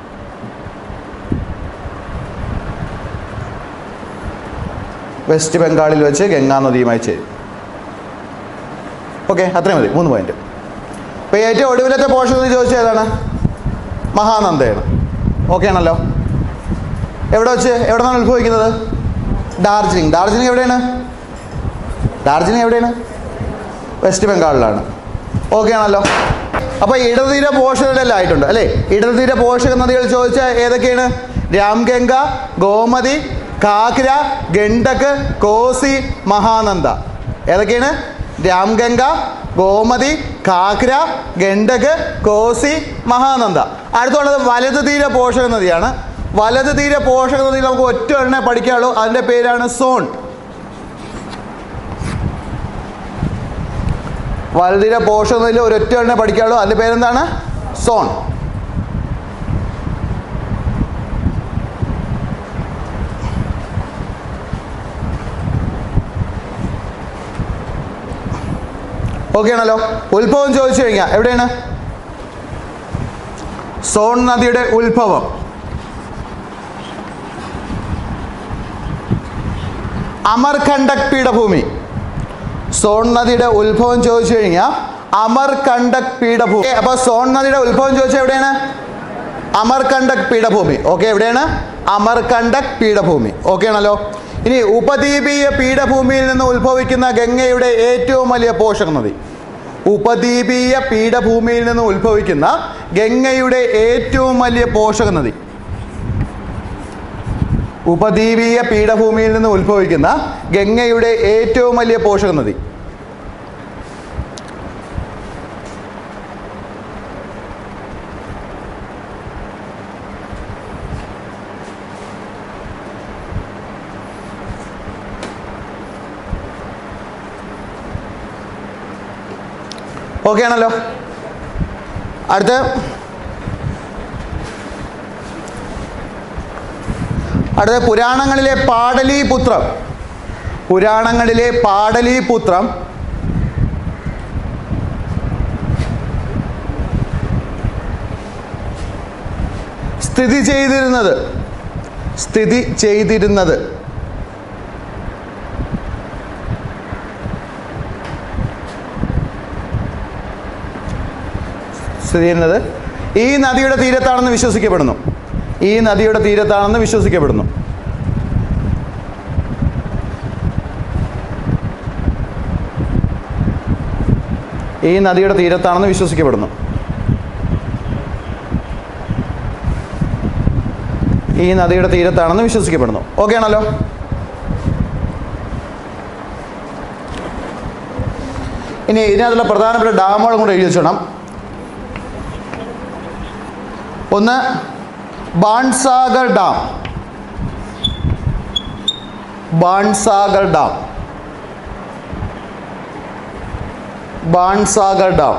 വെസ്റ്റ് ബംഗാളിൽ വെച്ച് ഗംഗാ നദിയുമായി ചേരും ഓക്കെ അത്രയും മതി മൂന്ന് പോയിന്റ് അപ്പോൾ ഏറ്റവും ഒടുവിലത്തെ പോഷൻ എന്ന് ചോദിച്ചാൽ ഏതാണ് മഹാനന്ദയാണ് ഓക്കെ ആണല്ലോ എവിടെ വെച്ച് എവിടെ നിന്നാണ് ഉത്ഭവിക്കുന്നത് ഡാർജിലിംഗ് ഡാർജിലിംഗ് എവിടെയാണ് ഡാർജിലിംഗ് എവിടെയാണ് വെസ്റ്റ് ബംഗാളിലാണ് ഓക്കെ ആണല്ലോ അപ്പോൾ ഇടതീര പോഷകരെല്ലാം ആയിട്ടുണ്ട് അല്ലേ ഇടതീര പോഷക നദികൾ ചോദിച്ചാൽ ഏതൊക്കെയാണ് രാംഗംഗ ഗോമതി കാക്ര ഗണ്ഡക് കോസി മഹാനന്ദ ഏതൊക്കെയാണ് രാംഗംഗ ഗോമതി കാക്ര ഗണ്ഡക് കോസി മഹാനന്ദ അടുത്തുള്ളത് വലത് തീര പോഷക നദിയാണ് വലത് തീര പോഷക നദി നമുക്ക് ഒറ്റ എണ്ണ പഠിക്കാനുള്ളൂ അതിൻ്റെ പേരാണ് സോൺ വലതിര പോഷക നദിയിൽ ഒരൊറ്റ എണ്ണ പഠിക്കാനുള്ളൂ അതിൻ്റെ പേരെന്താണ് സോൺ ഓക്കെ ആണല്ലോ ഉത്ഭവം ചോദിച്ചു കഴിഞ്ഞാൽ എവിടെയാണ് സോൺ നദിയുടെ ഉത്ഭവം അമർകണ്ടക് പീഠഭൂമി സോൺ നദിയുടെ ഉത്ഭവം ചോദിച്ചു കഴിഞ്ഞാൽ അമർകണ്ടക് പീഠഭൂമി അപ്പൊ സോൺ നദിയുടെ ഉത്ഭവം ചോദിച്ചാൽ എവിടെയാണ് അമർകണ്ടക് പീഠഭൂമി ഓക്കെ എവിടെയാണ് അമർകണ്ടക് പീഠഭൂമി ഓക്കെ ആണല്ലോ ഇനി ഉപദ്വീപീയ പീഠഭൂമിയിൽ നിന്ന് ഉത്ഭവിക്കുന്ന ഗംഗയുടെ ഏറ്റവും വലിയ പോഷക നദി ഉപദ്വീപീയ പീഠഭൂമിയിൽ നിന്ന് ഉത്ഭവിക്കുന്ന ഗംഗയുടെ ഏറ്റവും വലിയ പോഷക നദി ഉപദ്വീപീയ പീഠഭൂമിയിൽ നിന്ന് ഉത്ഭവിക്കുന്ന ഗംഗയുടെ ഏറ്റവും വലിയ പോഷക നദി ഓക്കെ ആണല്ലോ അടുത്ത് അടുത്ത പുരാണങ്ങളിലെ പാടലീപുത്രം പുരാണങ്ങളിലെ പാടലീപുത്രം സ്ഥിതി ചെയ്തിരുന്നത് സ്ഥിതി ചെയ്തിരുന്നത് സ്ഥിതി ചെയ്യുന്നത് ഈ നദിയുടെ തീരത്താണെന്ന് വിശ്വസിക്കപ്പെടുന്നു ഈ നദിയുടെ തീരത്താണെന്ന് വിശ്വസിക്കപ്പെടുന്നു ഈ നദിയുടെ തീരത്താണെന്ന് വിശ്വസിക്കപ്പെടുന്നു ഈ നദിയുടെ തീരത്താണെന്ന് വിശ്വസിക്കപ്പെടുന്നു ഓക്കെ ആണല്ലോ ഇനി ഇതിനകത്തുള്ള പ്രധാനപ്പെട്ട ഡാമുകളും കൂടെ എഴുതി വെച്ചോണം ഒന്ന് Bansagar dam Bansagar dam Bansagar dam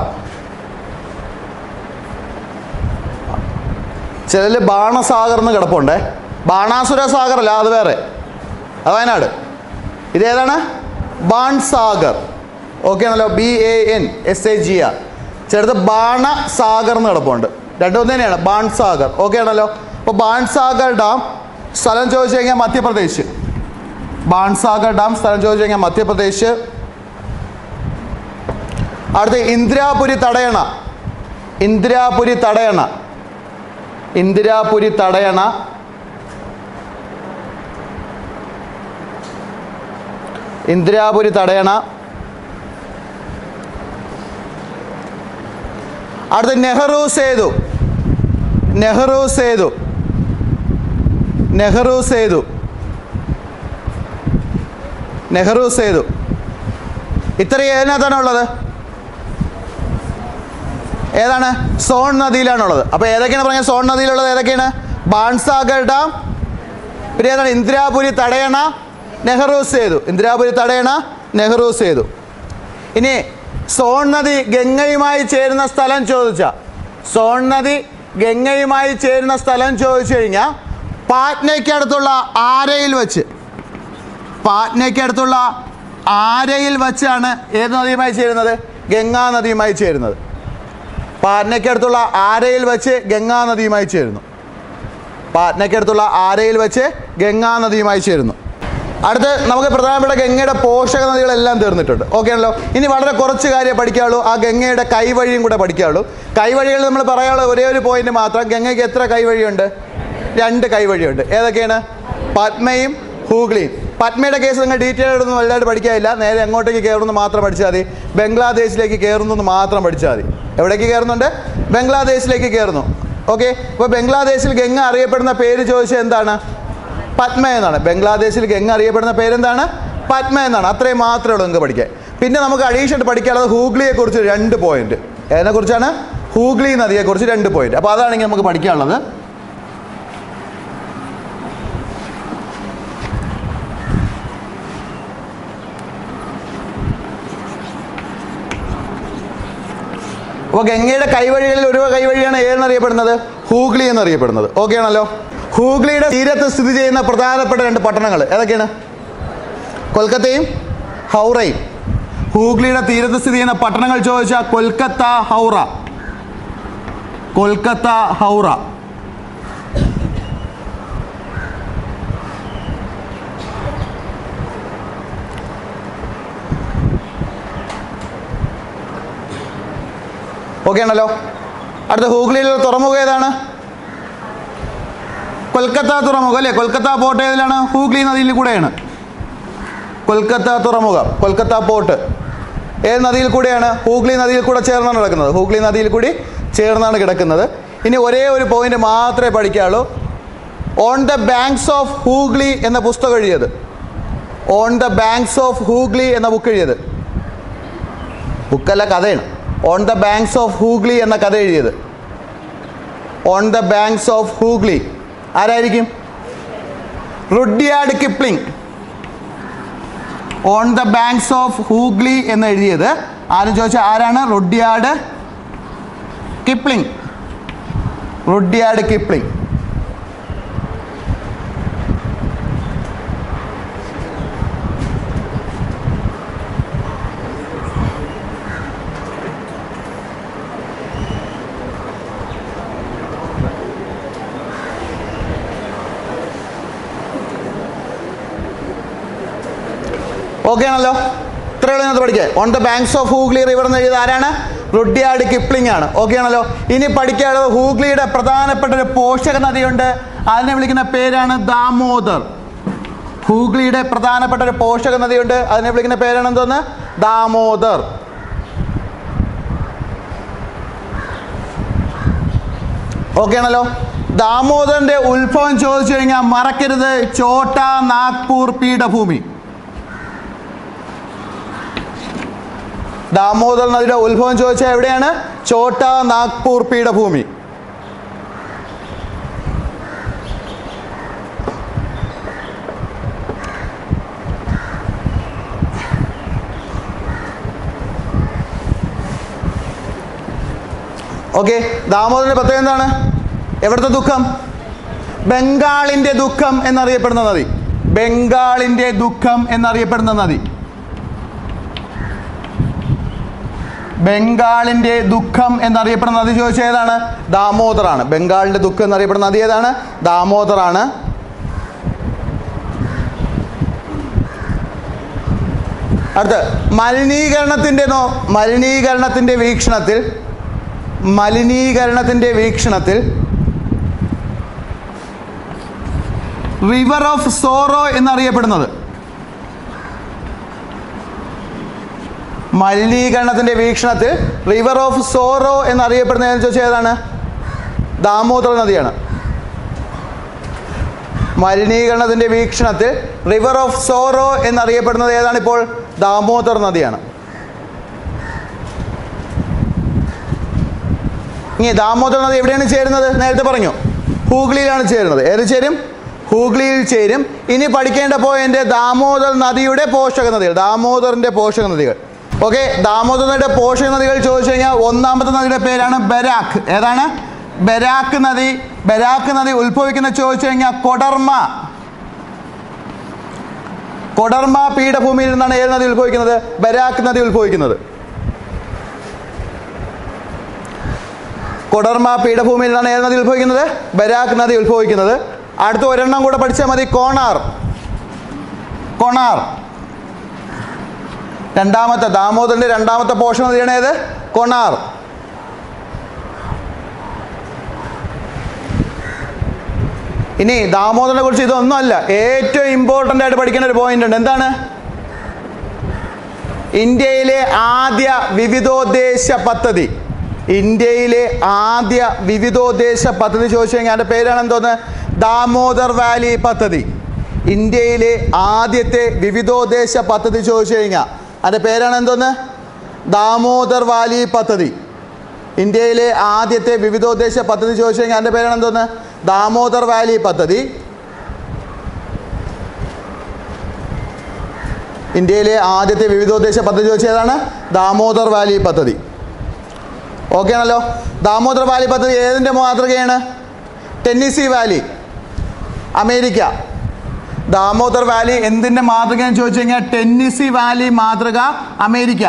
ചിലതിൽ ബാണസാഗർ എന്ന് കിടപ്പുണ്ടേ ബാണാസുര സാഗർ അല്ല അത് വേറെ അത് വയനാട് ഇതേതാണ് ബാൺസാഗർ ഓക്കെ ആണല്ലോ B A N S A G R ചിലത് ബാണസാഗർ എന്ന് കിടപ്പുണ്ട് രണ്ടും ഒന്ന് തന്നെയാണ് ബാൺസാഗർ ഓക്കെ ആണല്ലോ അപ്പോൾ ബാൺസാഗർ ഡാം സ്ഥലം ചോദിച്ചു കഴിഞ്ഞാൽ മധ്യപ്രദേശ് ബാൺസാഗർ ഡാം സ്ഥലം ചോദിച്ചു കഴിഞ്ഞാൽ മധ്യപ്രദേശ് അടുത്ത് ഇന്ദിരാപുരി തടയണ ഇന്ദിരാപുരി തടയണ ഇന്ദിരാപുരി തടയണ ഇന്ദിരാപുരി തടയണ അടുത്ത നെഹ്റു സേതു നെഹ്റു സേതു നെഹ്റു സേതു നെഹ്റു സേതു ഇത്രയും ഏതിനകത്താണ് ഉള്ളത് ഏതാണ് സോൺ നദിയിലാണുള്ളത് അപ്പോൾ ഏതൊക്കെയാണ് പറഞ്ഞ സോൺ നദിയിലുള്ളത് ഏതൊക്കെയാണ് ബാൺസാഗർ ഡാം പിന്നെ ഏതാണ് ഇന്ദിരാപുരി തടയണ നെഹ്റു സേതു ഇന്ദിരാപുരി തടയണ നെഹ്റു സേതു ഇനി സോൺ നദി ഗംഗയുമായി ചേരുന്ന സ്ഥലം ചോദിച്ച സോൺ നദി ഗംഗയുമായി ചേരുന്ന സ്ഥലം ചോദിച്ചു കഴിഞ്ഞാൽ പാറ്റ്നയ്ക്കടുത്തുള്ള ആരയിൽ വെച്ച് പാറ്റ്നയ്ക്കടുത്തുള്ള ആരയിൽ വെച്ചാണ് ഏത് നദിയുമായി ചേരുന്നത് ഗംഗാ നദിയുമായി ചേരുന്നത് പാറ്റ്നയ്ക്കടുത്തുള്ള ആരയിൽ വെച്ച് ഗംഗാ നദിയുമായി ചേരുന്നു പാറ്റ്നയ്ക്കടുത്തുള്ള ആരയിൽ വെച്ച് ഗംഗാ നദിയുമായി ചേരുന്നു അടുത്ത് നമുക്ക് പ്രധാനപ്പെട്ട ഗംഗയുടെ പോഷക നദികളെല്ലാം തീർന്നിട്ടുണ്ട് ഓക്കെ ആണല്ലോ ഇനി വളരെ കുറച്ച് കാര്യം പഠിക്കാവുള്ളൂ ആ ഗംഗയുടെ കൈവഴിയും കൂടെ പഠിക്കാവുള്ളൂ കൈവഴികൾ നമ്മൾ പറയാനുള്ള ഒരേ ഒരു പോയിന്റ് മാത്രം ഗംഗയ്ക്ക് എത്ര കൈവഴിയുണ്ട് രണ്ട് കൈവഴിയുണ്ട് ഏതൊക്കെയാണ് പത്മയും ഹൂഗ്ലിയും പത്മയുടെ കേസ് നിങ്ങൾ ഡീറ്റെയിൽ ആയിട്ടൊന്നും വലുതായിട്ട് പഠിക്കാനില്ല നേരെ എങ്ങോട്ടേക്ക് കയറുന്നു മാത്രം പഠിച്ചാൽ മതി ബംഗ്ലാദേശിലേക്ക് കയറുന്നു എന്ന് മാത്രം പഠിച്ചാൽ മതി എവിടേക്ക് കയറുന്നുണ്ട് ബംഗ്ലാദേശിലേക്ക് കയറുന്നു ഓക്കെ അപ്പോൾ ബംഗ്ലാദേശിൽ ഗംഗ അറിയപ്പെടുന്ന പേര് ചോദിച്ചാൽ എന്താണ് പത്മ എന്നാണ് ബംഗ്ലാദേശിൽ ഗംഗ അറിയപ്പെടുന്ന പേരെന്താണ് പത്മ എന്നാണ് അത്രയും മാത്രമേ ഉള്ളൂ നിങ്ങൾക്ക് പഠിക്കാൻ പിന്നെ നമുക്ക് അഡീഷണൽ പഠിക്കാനുള്ളത് ഹൂഗ്ലിയെ കുറിച്ച് രണ്ട് പോയിന്റ് ഏതിനെ കുറിച്ചാണ് ഹൂഗ്ലി നദിയെ കുറിച്ച് രണ്ട് പോയിന്റ് അപ്പോൾ അതാണെങ്കിൽ നമുക്ക് പഠിക്കാനുള്ളത് അപ്പോൾ ഗംഗയുടെ കൈവഴികളിൽ ഒരു കൈവഴിയാണ് ഏതെന്നറിയപ്പെടുന്നത് ഹൂഗ്ലി എന്നറിയപ്പെടുന്നത് ഓക്കെ ആണല്ലോ ഹൂഗ്ലിയുടെ തീരത്ത് സ്ഥിതി ചെയ്യുന്ന പ്രധാനപ്പെട്ട രണ്ട് പട്ടണങ്ങൾ ഏതൊക്കെയാണ് കൊൽക്കത്തയും ഹൗറയും ഹൂഗ്ലിയുടെ തീരത്ത് സ്ഥിതി ചെയ്യുന്ന പട്ടണങ്ങൾ ചോദിച്ചാൽ കൊൽക്കത്ത ഹൗറ കൊൽക്കത്ത ഹൗറ ഓക്കെ ആണല്ലോ അടുത്ത ഹൂഗ്ലിയിലുള്ള തുറമുഖം ഏതാണ് കൊൽക്കത്ത തുറമുഖം അല്ലേ കൊൽക്കത്ത പോർട്ട് ഏതിലാണ് ഹൂഗ്ലി നദിയിൽ കൂടെയാണ് കൊൽക്കത്ത തുറമുഖം കൊൽക്കത്ത പോർട്ട് ഏത് നദിയിൽ കൂടെയാണ് ഹൂഗ്ലി നദിയിൽ കൂടെ ചേർന്നാണ് കിടക്കുന്നത് ഹൂഗ്ലി നദിയിൽ കൂടി ചേർന്നാണ് കിടക്കുന്നത് ഇനി ഒരേ ഒരു പോയിന്റ് മാത്രമേ പഠിക്കാനുള്ളൂ on the banks of Hooghly എന്ന പുസ്തകം എഴുതിയത് on the banks of Hooghly എന്ന ബുക്ക് എഴുതിയത് ബുക്കല്ല കഥയാണ് on the banks of Hooghly എന്ന കഥ എഴുതിയത് on the banks of Hooghly ആരായിരിക്കും Rudyard Kipling on the banks of Hooghly എന്ന് എഴുതിയത് ആരും ചോദിച്ചാൽ ആരാണ് Rudyard Kipling Rudyard Kipling okay ആണല്ലോ ഇത്രയുള്ള ഇതിനകത്ത് പഠിക്കുക on the banks of Hooghly river എന്ന് എഴുതിയത് ആരാണ് റുഡ്യാർഡ് കിപ്ലിംഗ് ആണ് ഓക്കെ ആണല്ലോ ഇനി പഠിക്കാനുള്ളത് ഹൂഗ്ലിയുടെ പ്രധാനപ്പെട്ട ഒരു പോഷക നദിയുണ്ട് അതിനെ വിളിക്കുന്ന പേരാണ് ദാമോദർ ഹൂഗ്ലിയുടെ പ്രധാനപ്പെട്ട ഒരു പോഷക നദിയുണ്ട് അതിനെ വിളിക്കുന്ന പേരാണ് എന്തോന്ന് ദാമോദർ ഓക്കെ ആണല്ലോ ദാമോദറിന്റെ ഉത്ഭവം ചോദിച്ചു കഴിഞ്ഞാൽ മറക്കരുത് ചോട്ട നാഗ്പൂർ പീഠഭൂമി ദാമോദർ നദിയുടെ ഉത്ഭവം ചോദിച്ചാൽ എവിടെയാണ് ചോട്ട നാഗ്പൂർ പീഠഭൂമി ഓക്കെ ദാമോദറിന്റെ പ്രത്യേകത എന്താണ് എവിടുത്തെ ദുഃഖം ബംഗാളിന്റെ ദുഃഖം എന്നറിയപ്പെടുന്ന നദി ബംഗാളിന്റെ ദുഃഖം എന്നറിയപ്പെടുന്ന നദി ബംഗാളിന്റെ ദുഃഖം എന്നറിയപ്പെടുന്ന നദി ചോദിച്ചാൽ ഏതാണ് ദാമോദറാണ് ബംഗാളിന്റെ ദുഃഖം എന്നറിയപ്പെടുന്ന നദി ഏതാണ് ദാമോദറാണ് അടുത്ത് മലിനീകരണത്തിന്റെ നോ മലിനീകരണത്തിന്റെ വീക്ഷണത്തിൽ മലിനീകരണത്തിന്റെ വീക്ഷണത്തിൽ റിവർ ഓഫ് സോറോ എന്നറിയപ്പെടുന്നത് മലിനീകരണത്തിന്റെ വീക്ഷണത്തിൽ റിവർ ഓഫ് സോറോ എന്നറിയപ്പെടുന്നതെന്ന് ചോദിച്ചാൽ ഏതാണ് ദാമോദർ നദിയാണ് മലിനീകരണത്തിന്റെ വീക്ഷണത്തിൽ റിവർ ഓഫ് സോറോ എന്നറിയപ്പെടുന്നത് ഏതാണ് ഇപ്പോൾ ദാമോദർ നദിയാണ് ഇനി ദാമോദർ നദി എവിടെയാണ് ചേരുന്നത് നേരത്തെ പറഞ്ഞു ഹൂഗ്ലിയിലാണ് ചേരുന്നത് ഏത് ചേരും ഹൂഗ്ലിയിൽ ചേരും ഇനി പഠിക്കേണ്ട പോയിന്റ് ദാമോദർ നദിയുടെ പോഷക നദികൾ ദാമോദറിന്റെ പോഷക നദികൾ ഓക്കെ ദാമോദർ നദിയുടെ പോഷക നദികൾ ചോദിച്ചു കഴിഞ്ഞാൽ ഒന്നാമത്തെ നദിയുടെ പേരാണ് ബരാക്ക് ഏതാണ് ബരാക്ക് നദി ബരാക്ക് നദി ഉത്ഭവിക്കുന്ന ചോദിച്ചു കഴിഞ്ഞാൽ കൊടർമ കൊടർമ പീഠഭൂമിയിൽ നിന്നാണ് ഏത് നദി ഉത്ഭവിക്കുന്നത് ബരാക്ക് നദി ഉത്ഭവിക്കുന്നത് കൊടർമ പീഠഭൂമിയിൽ നിന്നാണ് ഏത് നദി ഉത്ഭവിക്കുന്നത് ബരാക്ക് നദി ഉത്ഭവിക്കുന്നത് അടുത്ത ഒരെണ്ണം കൂടെ പഠിച്ചാൽ മതി കോണാർ കൊണാർ രണ്ടാമത്തെ ദാമോദറിന്റെ രണ്ടാമത്തെ പോഷക നദിയാണ് ഏത് കൊണാർ ഇനി ദാമോദറിനെ കുറിച്ച് ഇതൊന്നുമല്ല ഏറ്റവും ഇമ്പോർട്ടൻ്റ് ആയിട്ട് പഠിക്കേണ്ട ഒരു പോയിന്റ് ഉണ്ട് എന്താണ് ഇന്ത്യയിലെ ആദ്യ വിവിധോദ്ദേശ പദ്ധതി ഇന്ത്യയിലെ ആദ്യ വിവിധോദ്ദേശ പദ്ധതി ചോദിച്ചു കഴിഞ്ഞാൽ അതിൻ്റെ പേരാണ് എന്തോന്ന് ദാമോദർ വാലി പദ്ധതി ഇന്ത്യയിലെ ആദ്യത്തെ വിവിധോദ്ദേശ പദ്ധതി ചോദിച്ചു കഴിഞ്ഞാൽ അതിൻ്റെ പേരാണ് എന്തോന്ന് ദാമോദർ വാലി പദ്ധതി ഇന്ത്യയിലെ ആദ്യത്തെ വിവിധോദ്ദേശ പദ്ധതി ചോദിച്ചു കഴിഞ്ഞാൽ അതിൻ്റെ പേരാണ് എന്തോന്ന് ദാമോദർ വാലി പദ്ധതി ഇന്ത്യയിലെ ആദ്യത്തെ വിവിധോദ്ദേശ പദ്ധതി ചോദിച്ചത് ഏതാണ് ദാമോദർ വാലി പദ്ധതി ഓക്കെ ആണല്ലോ ദാമോദർ വാലി പദ്ധതി ഏതിൻ്റെ മാതൃകയാണ് Tennessee valley America Damodar valley എന്തിൻ്റെ മാതൃകയെന്ന് ചോദിച്ചു കഴിഞ്ഞാൽ ടെന്നിസി വാലി മാതൃക അമേരിക്ക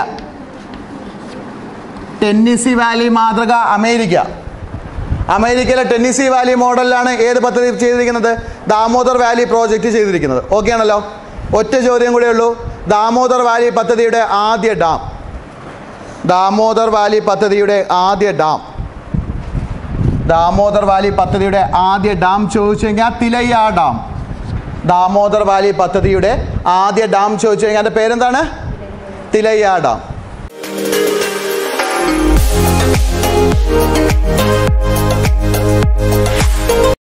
ടെന്നിസി വാലി മാതൃക അമേരിക്ക അമേരിക്കയിലെ ടെന്നിസി വാലി മോഡലിലാണ് ഏത് പദ്ധതി ചെയ്തിരിക്കുന്നത് ദാമോദർ വാലി പ്രോജക്റ്റ് ചെയ്തിരിക്കുന്നത് ഓക്കെ ആണല്ലോ ഒറ്റ ചോദ്യം കൂടെ ഉള്ളൂ ദാമോദർ വാലി പദ്ധതിയുടെ ആദ്യ ഡാം ദാമോദർ വാലി പദ്ധതിയുടെ ആദ്യ ഡാം ദാമോദർ വാലി പദ്ധതിയുടെ ആദ്യ ഡാം ചോദിച്ചു കഴിഞ്ഞാൽ തിലയ്യ ഡാം ദാമോദർ വാലി പദ്ധതിയുടെ ആദ്യ ഡാം ചോദിച്ചു കഴിഞ്ഞാൽ അതിൻ്റെ പേരെന്താണ് തിലയ്യ ഡാം